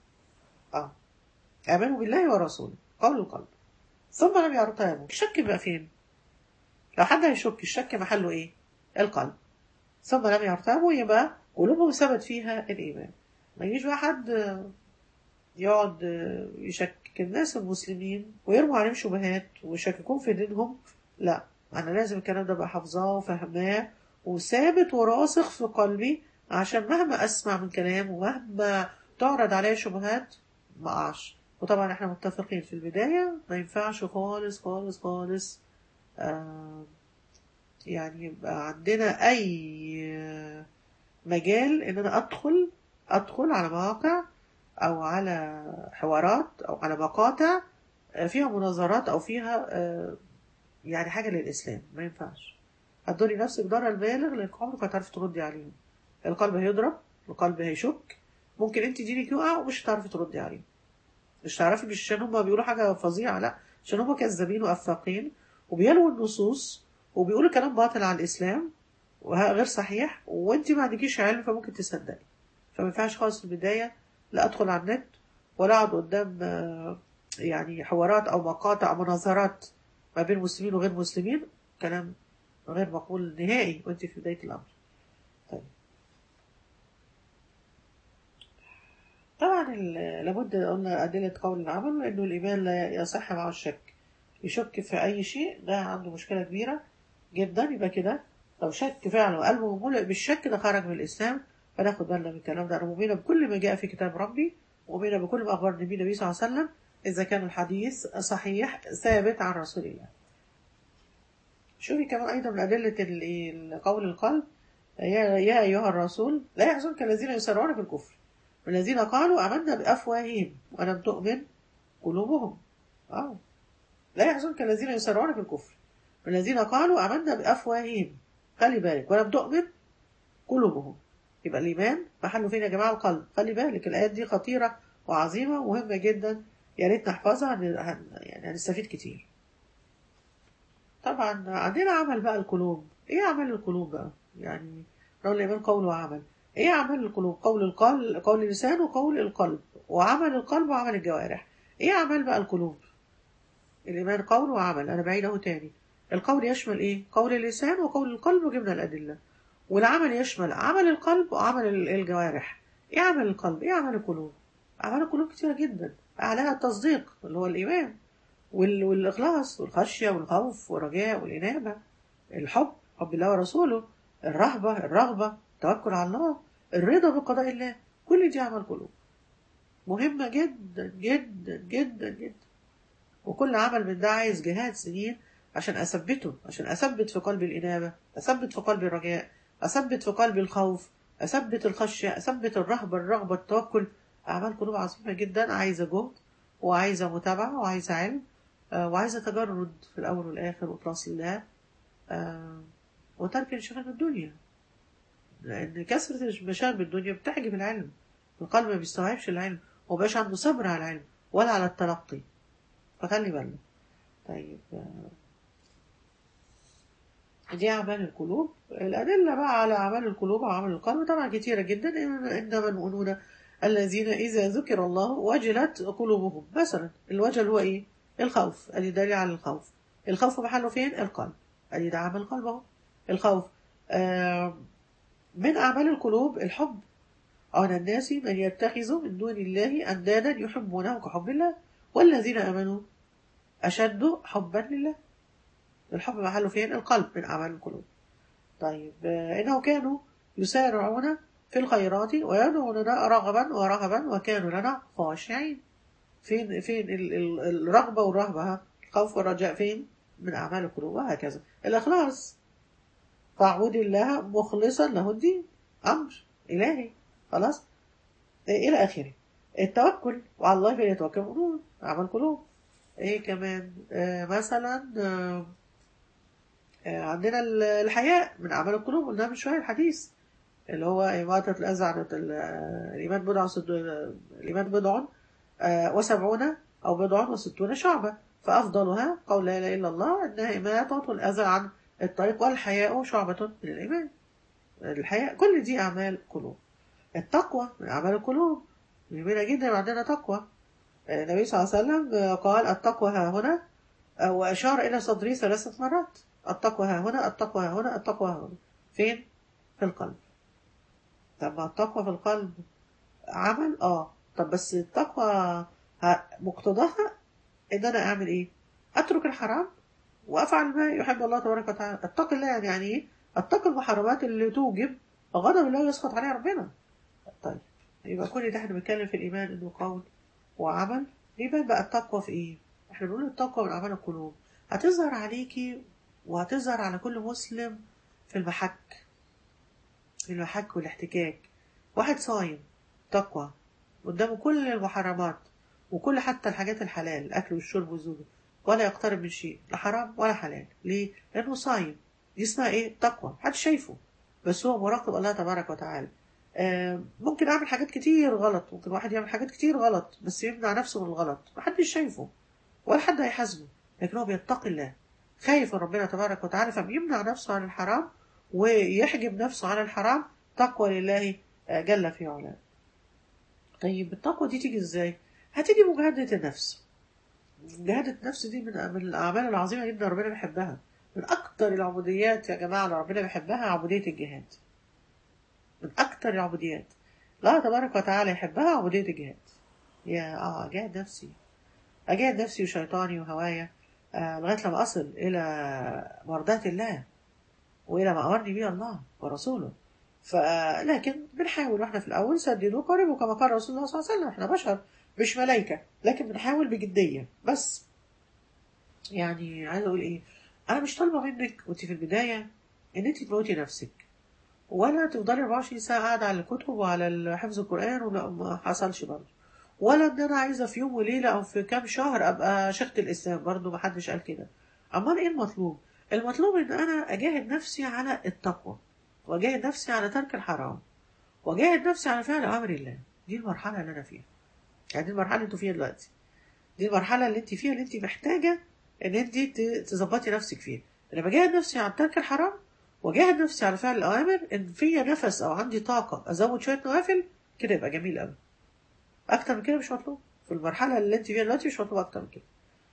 آه آمنوا بالله ورسوله قول القلب ثم لم يرتابوا الشك بقى فين لو حد هيشك الشك محله ايه القلب ثم لم يرتابوا يبقى قلوبهم ثبت فيها الإيمان ما يجيش بقى حد يقعد يشكك الناس المسلمين ويرموا عليهم شبهات ويشككون في دينهم لا أنا لازم الكلام ده بقى حافظاه وفهماه وثابت وراسخ في قلبي عشان مهما أسمع من كلام ومهما تعرض عليا شبهات ما أقعش وطبعا احنا متفقين في البداية ما ينفعش خالص خالص خالص آه يعني يبقى عندنا أي آه، مجال إن أنا أدخل ادخل على مواقع او على حوارات او على مقاطع آه، فيها مناظرات او فيها آه، يعني حاجه للاسلام ما ينفعش هتضري نفسك ضرر البالغ لانك عمرك ما هتعرفي تردي عليهم القلب هيضرب القلب هيشك ممكن انت دينك يقع ومش هتعرفي تردي عليه مش تعرفي مش عشان هم بيقولوا حاجه فظيعه لا عشان هم كذابين وافاقين وبيلووا النصوص وبيقولوا كلام باطل على الاسلام وغير صحيح وانت ما عندكيش علم فممكن تصدقي فما ينفعش خالص في البدايه لا ادخل على النت ولا اقعد قدام آه، يعني حوارات او مقاطع او مناظرات ما بين مسلمين وغير مسلمين كلام غير مقبول نهائي وانت في بدايه الامر طيب طبعا ال- لابد قلنا أدلة قول العمل إنه الإيمان لا يصح مع الشك يشك في أي شيء ده عنده مشكلة كبيرة جدا يبقى كده لو شك فعلا وقلبه مملئ بالشك ده خرج من الإسلام فناخد بالنا من الكلام ده أنا مؤمنة بكل ما جاء في كتاب ربي مؤمنة بكل ما أخبر النبي النبي صلى الله عليه وسلم إذا كان الحديث صحيح ثابت عن رسول الله شوفي كمان أيضا من أدلة ال- قول القلب يا, يا أيها الرسول لا يحزنك الذين يسارعون في الكفر والذين قالوا آمنا بأفواههم ولم تؤمن قلوبهم آه. لا يحزنك الذين يسارعون في الكفر والذين قالوا آمنا بأفواههم خلي بالك ولم تؤمن قلوبهم يبقى الإيمان محله فين يا جماعة القلب خلي بالك الآيات دي خطيرة وعظيمة ومهمة جدا يا ريت نحفظها هن- هن- يعني هنستفيد كتير طبعا عندنا عمل بقى القلوب ايه اعمال القلوب بقى يعني لو الايمان قول وعمل ايه اعمال القلوب قول القلب قول اللسان وقول القلب وعمل القلب وعمل الجوارح ايه اعمال بقى القلوب الايمان قول وعمل انا بعيده تاني القول يشمل ايه قول اللسان وقول القلب وجبنا الادله والعمل يشمل عمل القلب وعمل ال- الجوارح ايه عمل القلب ايه عمل القلوب اعمال القلوب كتيره جدا اعلاها التصديق اللي هو الايمان وال- والإخلاص والخشية والخوف والرجاء والإنابة الحب حب الله ورسوله الرهبة الرغبة التوكل على الله الرضا بقضاء الله كل دي عمل قلوب مهمة جدا جدا جدا جدا وكل عمل من ده عايز جهاد سنين عشان أثبته عشان أثبت في قلبي الإنابة أثبت في قلبي الرجاء أثبت في قلبي الخوف أثبت الخشية أثبت الرهبة الرغبة التوكل أعمال قلوب عظيمة جدا عايزة جهد وعايزة متابعة وعايزة علم آه، وعايزة تجرد في الأول والآخر وإخلاص الله آه، وترك انشغال بالدنيا لأن كثرة المشاغل بالدنيا بتحجب العلم القلب ما بيستوعبش العلم ومبقاش عنده صبر على العلم ولا على التلقي فخلي بالنا طيب آه، دي أعمال القلوب الأدلة بقى على أعمال القلوب وأعمال القلب طبعا كتيرة جدا إن- إنما المؤمنون الذين إذا ذكر الله وجلت قلوبهم مثلا الوجل هو إيه؟ الخوف أدي دليل على الخوف الخوف محله فين؟ القلب أدي ده عمل القلب أهو الخوف آه من أعمال القلوب الحب أن الناس من يتخذ من دون الله أندادا يحبونه كحب الله والذين آمنوا أشد حبا لله الحب محله فين؟ القلب من أعمال القلوب طيب آه، إنه كانوا يسارعون في الخيرات ويدعوننا رغبا ورهبا وكانوا لنا خاشعين فين فين ال- ال- الرغبة والرهبة ها؟ الخوف والرجاء فين؟ من أعمال القلوب وهكذا الإخلاص فاعبد الله مخلصا له الدين أمر إلهي خلاص إيه إلى آخره التوكل وعلى الله فليتوكل المؤمنون أعمال قلوب إيه كمان آه مثلا آه آه، عندنا ال- الحياء من أعمال القلوب قلنا من شوية الحديث اللي هو إماتة الأذى عن ال- آه، الإيمان بضع وست- الإيمان بضع آه، وسبعون أو بضع وستون شعبة فأفضلها قول لا إله إلا الله أنها إماتة الأذى عن الطريق والحياء شعبة من الإيمان الحياء كل دي أعمال قلوب التقوى من أعمال القلوب مهمة جدا عندنا تقوى آه، النبي صلى الله عليه وسلم آه، قال التقوى ها هنا آه، وأشار إلى صدره ثلاثة مرات التقوى ها هنا التقوى ها هنا التقوى ها هنا فين؟ في القلب طب ما التقوى في القلب عمل اه طب بس التقوى ه- مقتضاها ان انا اعمل ايه اترك الحرام وافعل ما يحب الله تبارك وتعالى اتقي الله يعني يعني ايه اتقي المحرمات اللي توجب غضب الله ويسخط عليها ربنا طيب يبقى كل ده احنا بنتكلم في الايمان انه قول وعمل يبقى بقى التقوى في ايه احنا بنقول التقوى من اعمال القلوب هتظهر عليكي وهتظهر على كل مسلم في المحك في المحك والاحتكاك واحد صايم تقوى قدامه كل المحرمات وكل حتى الحاجات الحلال الأكل والشرب والزوجة ولا يقترب من شيء لا حرام ولا حلال ليه؟ لأنه صايم دي اسمها إيه؟ تقوى محدش شايفه بس هو مراقب الله تبارك وتعالى آه، ممكن أعمل حاجات كتير غلط ممكن واحد يعمل حاجات كتير غلط بس يمنع نفسه من الغلط محدش شايفه ولا حد هيحاسبه لكن هو بيتقي الله خايف من ربنا تبارك وتعالى فبيمنع نفسه عن الحرام ويحجب نفسه عن الحرام تقوى لله آه، جل في علاه طيب التقوى دي تيجي ازاي هتيجي مجاهدة النفس مجاهدة النفس دي من من الأعمال العظيمة جدا ربنا بيحبها من أكتر العبوديات يا جماعة اللي ربنا بيحبها عبودية الجهاد من أكتر العبوديات الله تبارك وتعالى يحبها عبودية الجهاد يا اه أجاهد نفسي أجاهد نفسي وشيطاني وهوايا آه لغاية لما أصل إلى مرضاة الله وإلى ما أمرني به الله ورسوله فلكن بنحاول واحنا في الأول سددوا قربوا كما قال رسول الله صلى الله عليه وسلم احنا بشر مش ملايكة لكن بنحاول بجدية بس يعني عايزة أقول إيه أنا مش طالبة منك وأنت في البداية إن أنت تموتي نفسك ولا تفضلي 24 ساعة قاعدة على الكتب وعلى حفظ القرآن ولا ما حصلش برضه ولا إن أنا عايزة في يوم وليلة أو في كام شهر أبقى شيخة الإسلام برضه محدش قال كده أمال إيه المطلوب؟ المطلوب إن أنا أجاهد نفسي على التقوى وأجاهد نفسي على ترك الحرام وأجاهد نفسي على فعل أمر الله دي المرحلة اللي أنا فيها يعني دي المرحلة اللي انتوا فيها دلوقتي دي المرحلة اللي انت فيها اللي انت محتاجة ان انت ت- تظبطي نفسك فيها انا بجاهد نفسي على ترك الحرام واجاهد نفسي على فعل الاوامر ان فيا نفس او عندي طاقة ازود شوية نوافل كده يبقى جميل قوي اكتر من كده مش مطلوب في المرحلة اللي انت فيها دلوقتي مش مطلوب اكتر من كده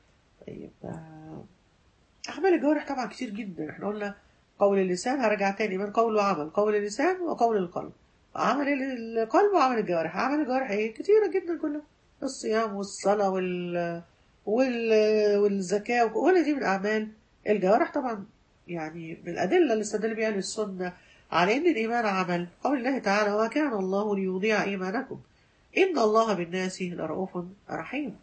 طيب آه، اعمال الجوارح طبعا كتير جدا احنا قلنا قول اللسان هرجع تاني من قول وعمل قول اللسان وقول القلب عمل القلب وعمل الجوارح عمل الجوارح ايه كتيرة جدا كلها الصيام والصلاة وال وال والزكاة وكل دي من أعمال الجوارح طبعا يعني من الأدلة اللي استدل بها أهل السنة على أن الإيمان عمل قول الله تعالى وما كان الله ليضيع إيمانكم إن الله بالناس لرؤوف رحيم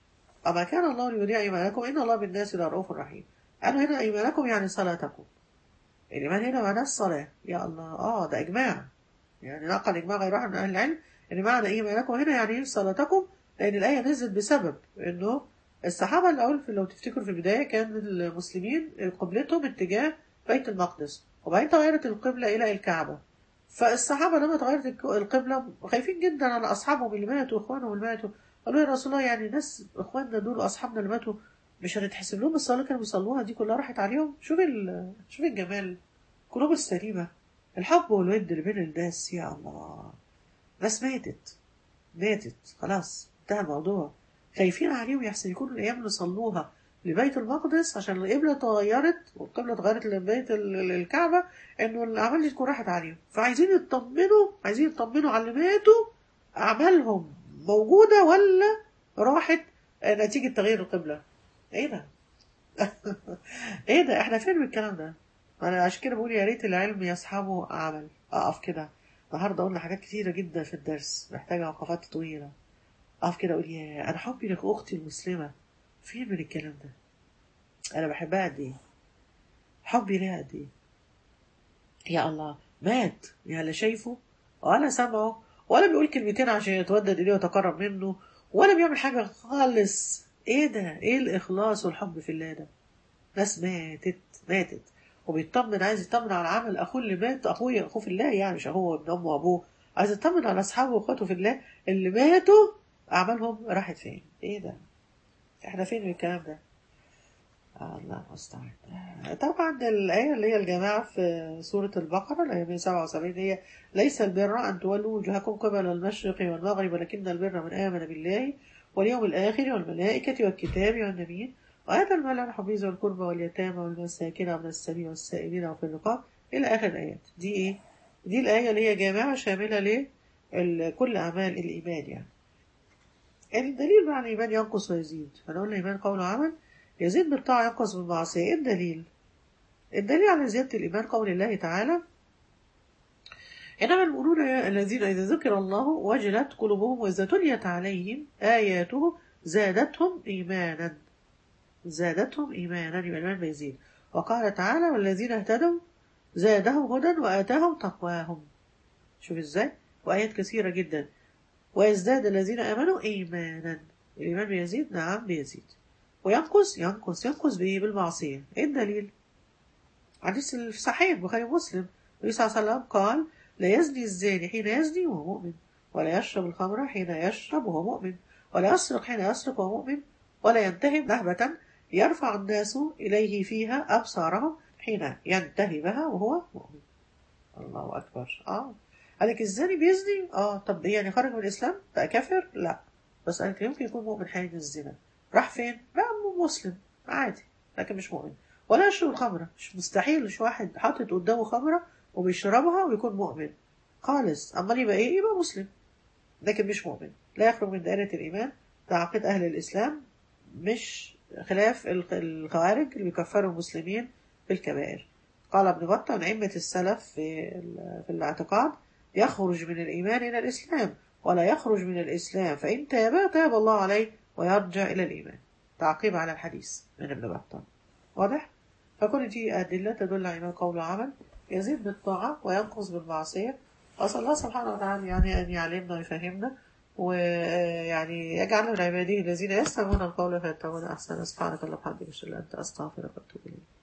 وما كان الله ليضيع إيمانكم إن الله بالناس لرؤوف رحيم قالوا هنا إيمانكم يعني صلاتكم الإيمان هنا معناه الصلاة يا الله آه ده إجماع يعني نقل إجماع غير واحد من أهل العلم إن معنى إيمانكم هنا يعني صلاتكم لأن الآية نزلت بسبب إنه الصحابة الأول في لو تفتكروا في البداية كان المسلمين قبلتهم اتجاه بيت المقدس وبعدين تغيرت القبلة إلى الكعبة فالصحابة لما تغيرت الك- القبلة خايفين جدا على أصحابهم اللي ماتوا وإخوانهم اللي ماتوا قالوا يا رسول الله يعني ناس إخواننا دول وأصحابنا اللي ماتوا مش هتتحسب لهم الصلاة اللي كانوا بيصلوها دي كلها راحت عليهم شوف ال... شوف الجمال قلوب السليمة الحب والود اللي بين الناس يا الله ناس ماتت ماتت خلاص انتهى الموضوع خايفين عليهم يحسن يكونوا الأيام اللي صلوها لبيت المقدس عشان القبلة اتغيرت والقبلة اتغيرت لبيت ال- ال- الكعبة إنه الأعمال دي تكون راحت عليهم فعايزين يطمنوا عايزين يطمنوا على اللي ماتوا أعمالهم موجودة ولا راحت آه، نتيجة تغيير القبلة إيه ده؟ إيه ده؟ إحنا فين من الكلام ده؟ أنا عشان كده بقول يا ريت العلم يصحبه عمل أقف كده النهارده قلنا حاجات كتيرة جدا في الدرس محتاجة وقفات طويلة أقف كده أقول يا أنا حبي لك أختي المسلمة فين من الكلام ده؟ أنا بحبها قد إيه؟ حبي ليها قد إيه؟ يا الله مات يا لا شايفه ولا سامعه ولا بيقول كلمتين عشان يتودد إليه ويتقرب منه ولا بيعمل حاجة خالص إيه ده؟ إيه الإخلاص والحب في الله ده؟ ناس ماتت ماتت وبيطمن عايز يطمن على عمل اخوه اللي مات اخوه اخوه في الله يعني مش اخوه ابن امه وابوه عايز يطمن على اصحابه واخواته في الله اللي ماتوا اعمالهم راحت فين ايه ده احنا فين من الكلام ده آه الله المستعان آه، طبعا الآية اللي هي الجماعة في سورة البقرة الآية 177 هي ليس البر أن تولوا وجوهكم قبل المشرق والمغرب ولكن البر من آمن بالله واليوم الآخر والملائكة والكتاب والنبيين وآتى المال على حبيز والقربى واليتامى والمساكين ومن السبيل والسائلين وفي الرقاب إلى آخر الآيات دي إيه؟ دي الآية اللي هي جامعة شاملة لكل أعمال الإيمان يعني الدليل مع الإيمان ينقص ويزيد احنا قلنا الإيمان قول وعمل يزيد بالطاعة ينقص بالمعصية إيه الدليل؟ الدليل على زيادة الإيمان قول الله تعالى إنما المؤمنون الذين إذا ذكر الله وجلت قلوبهم وإذا تليت عليهم آياته زادتهم إيمانا زادتهم إيمانا يبقى الإيمان بيزيد وقال تعالى والذين اهتدوا زادهم هدى وآتاهم تقواهم شوف إزاي وآيات كثيرة جدا ويزداد الذين آمنوا إيمانا الإيمان بيزيد نعم بيزيد وينقص ينقص ينقص بإيه بالمعصية إيه الدليل حديث الصحيح البخاري ومسلم النبي صلى الله عليه وسلم قال لا يزني الزاني حين يزني وهو مؤمن ولا يشرب الخمر حين يشرب وهو مؤمن ولا يسرق حين يسرق وهو مؤمن ولا ينتهب نهبة يرفع الناس إليه فيها أبصارهم حين ينتهبها وهو مؤمن الله أكبر آه قالك الزاني بيزني اه طب يعني خرج من الإسلام بقى كافر لا بس قالك يمكن يكون مؤمن حين الزنا راح فين بقى مسلم عادي لكن مش مؤمن ولا يشرب الخمرة مش مستحيل مش واحد حاطط قدامه خمرة وبيشربها ويكون مؤمن خالص أمال يبقى إيه يبقى مسلم لكن مش مؤمن لا يخرج من دائرة الإيمان ده عقيدة أهل الإسلام مش خلاف الخوارج اللي بيكفروا المسلمين بالكبائر قال ابن بطة من أئمة السلف في, في الاعتقاد يخرج من الإيمان إلى الإسلام ولا يخرج من الإسلام فإن تاب تاب الله عليه ويرجع إلى الإيمان تعقيب على الحديث من ابن بطة واضح؟ فكل دي أدلة تدل على إيمان قول وعمل يزيد بالطاعة وينقص بالمعصية أسأل الله سبحانه وتعالى يعني أن يعلمنا ويفهمنا ويعني يجعلنا من عباده الذين يستمعون القول فيتبعون أحسن سبحانك اللهم وبحمدك أشهد أن لا إله إلا أنت أستغفرك وأتوب إليك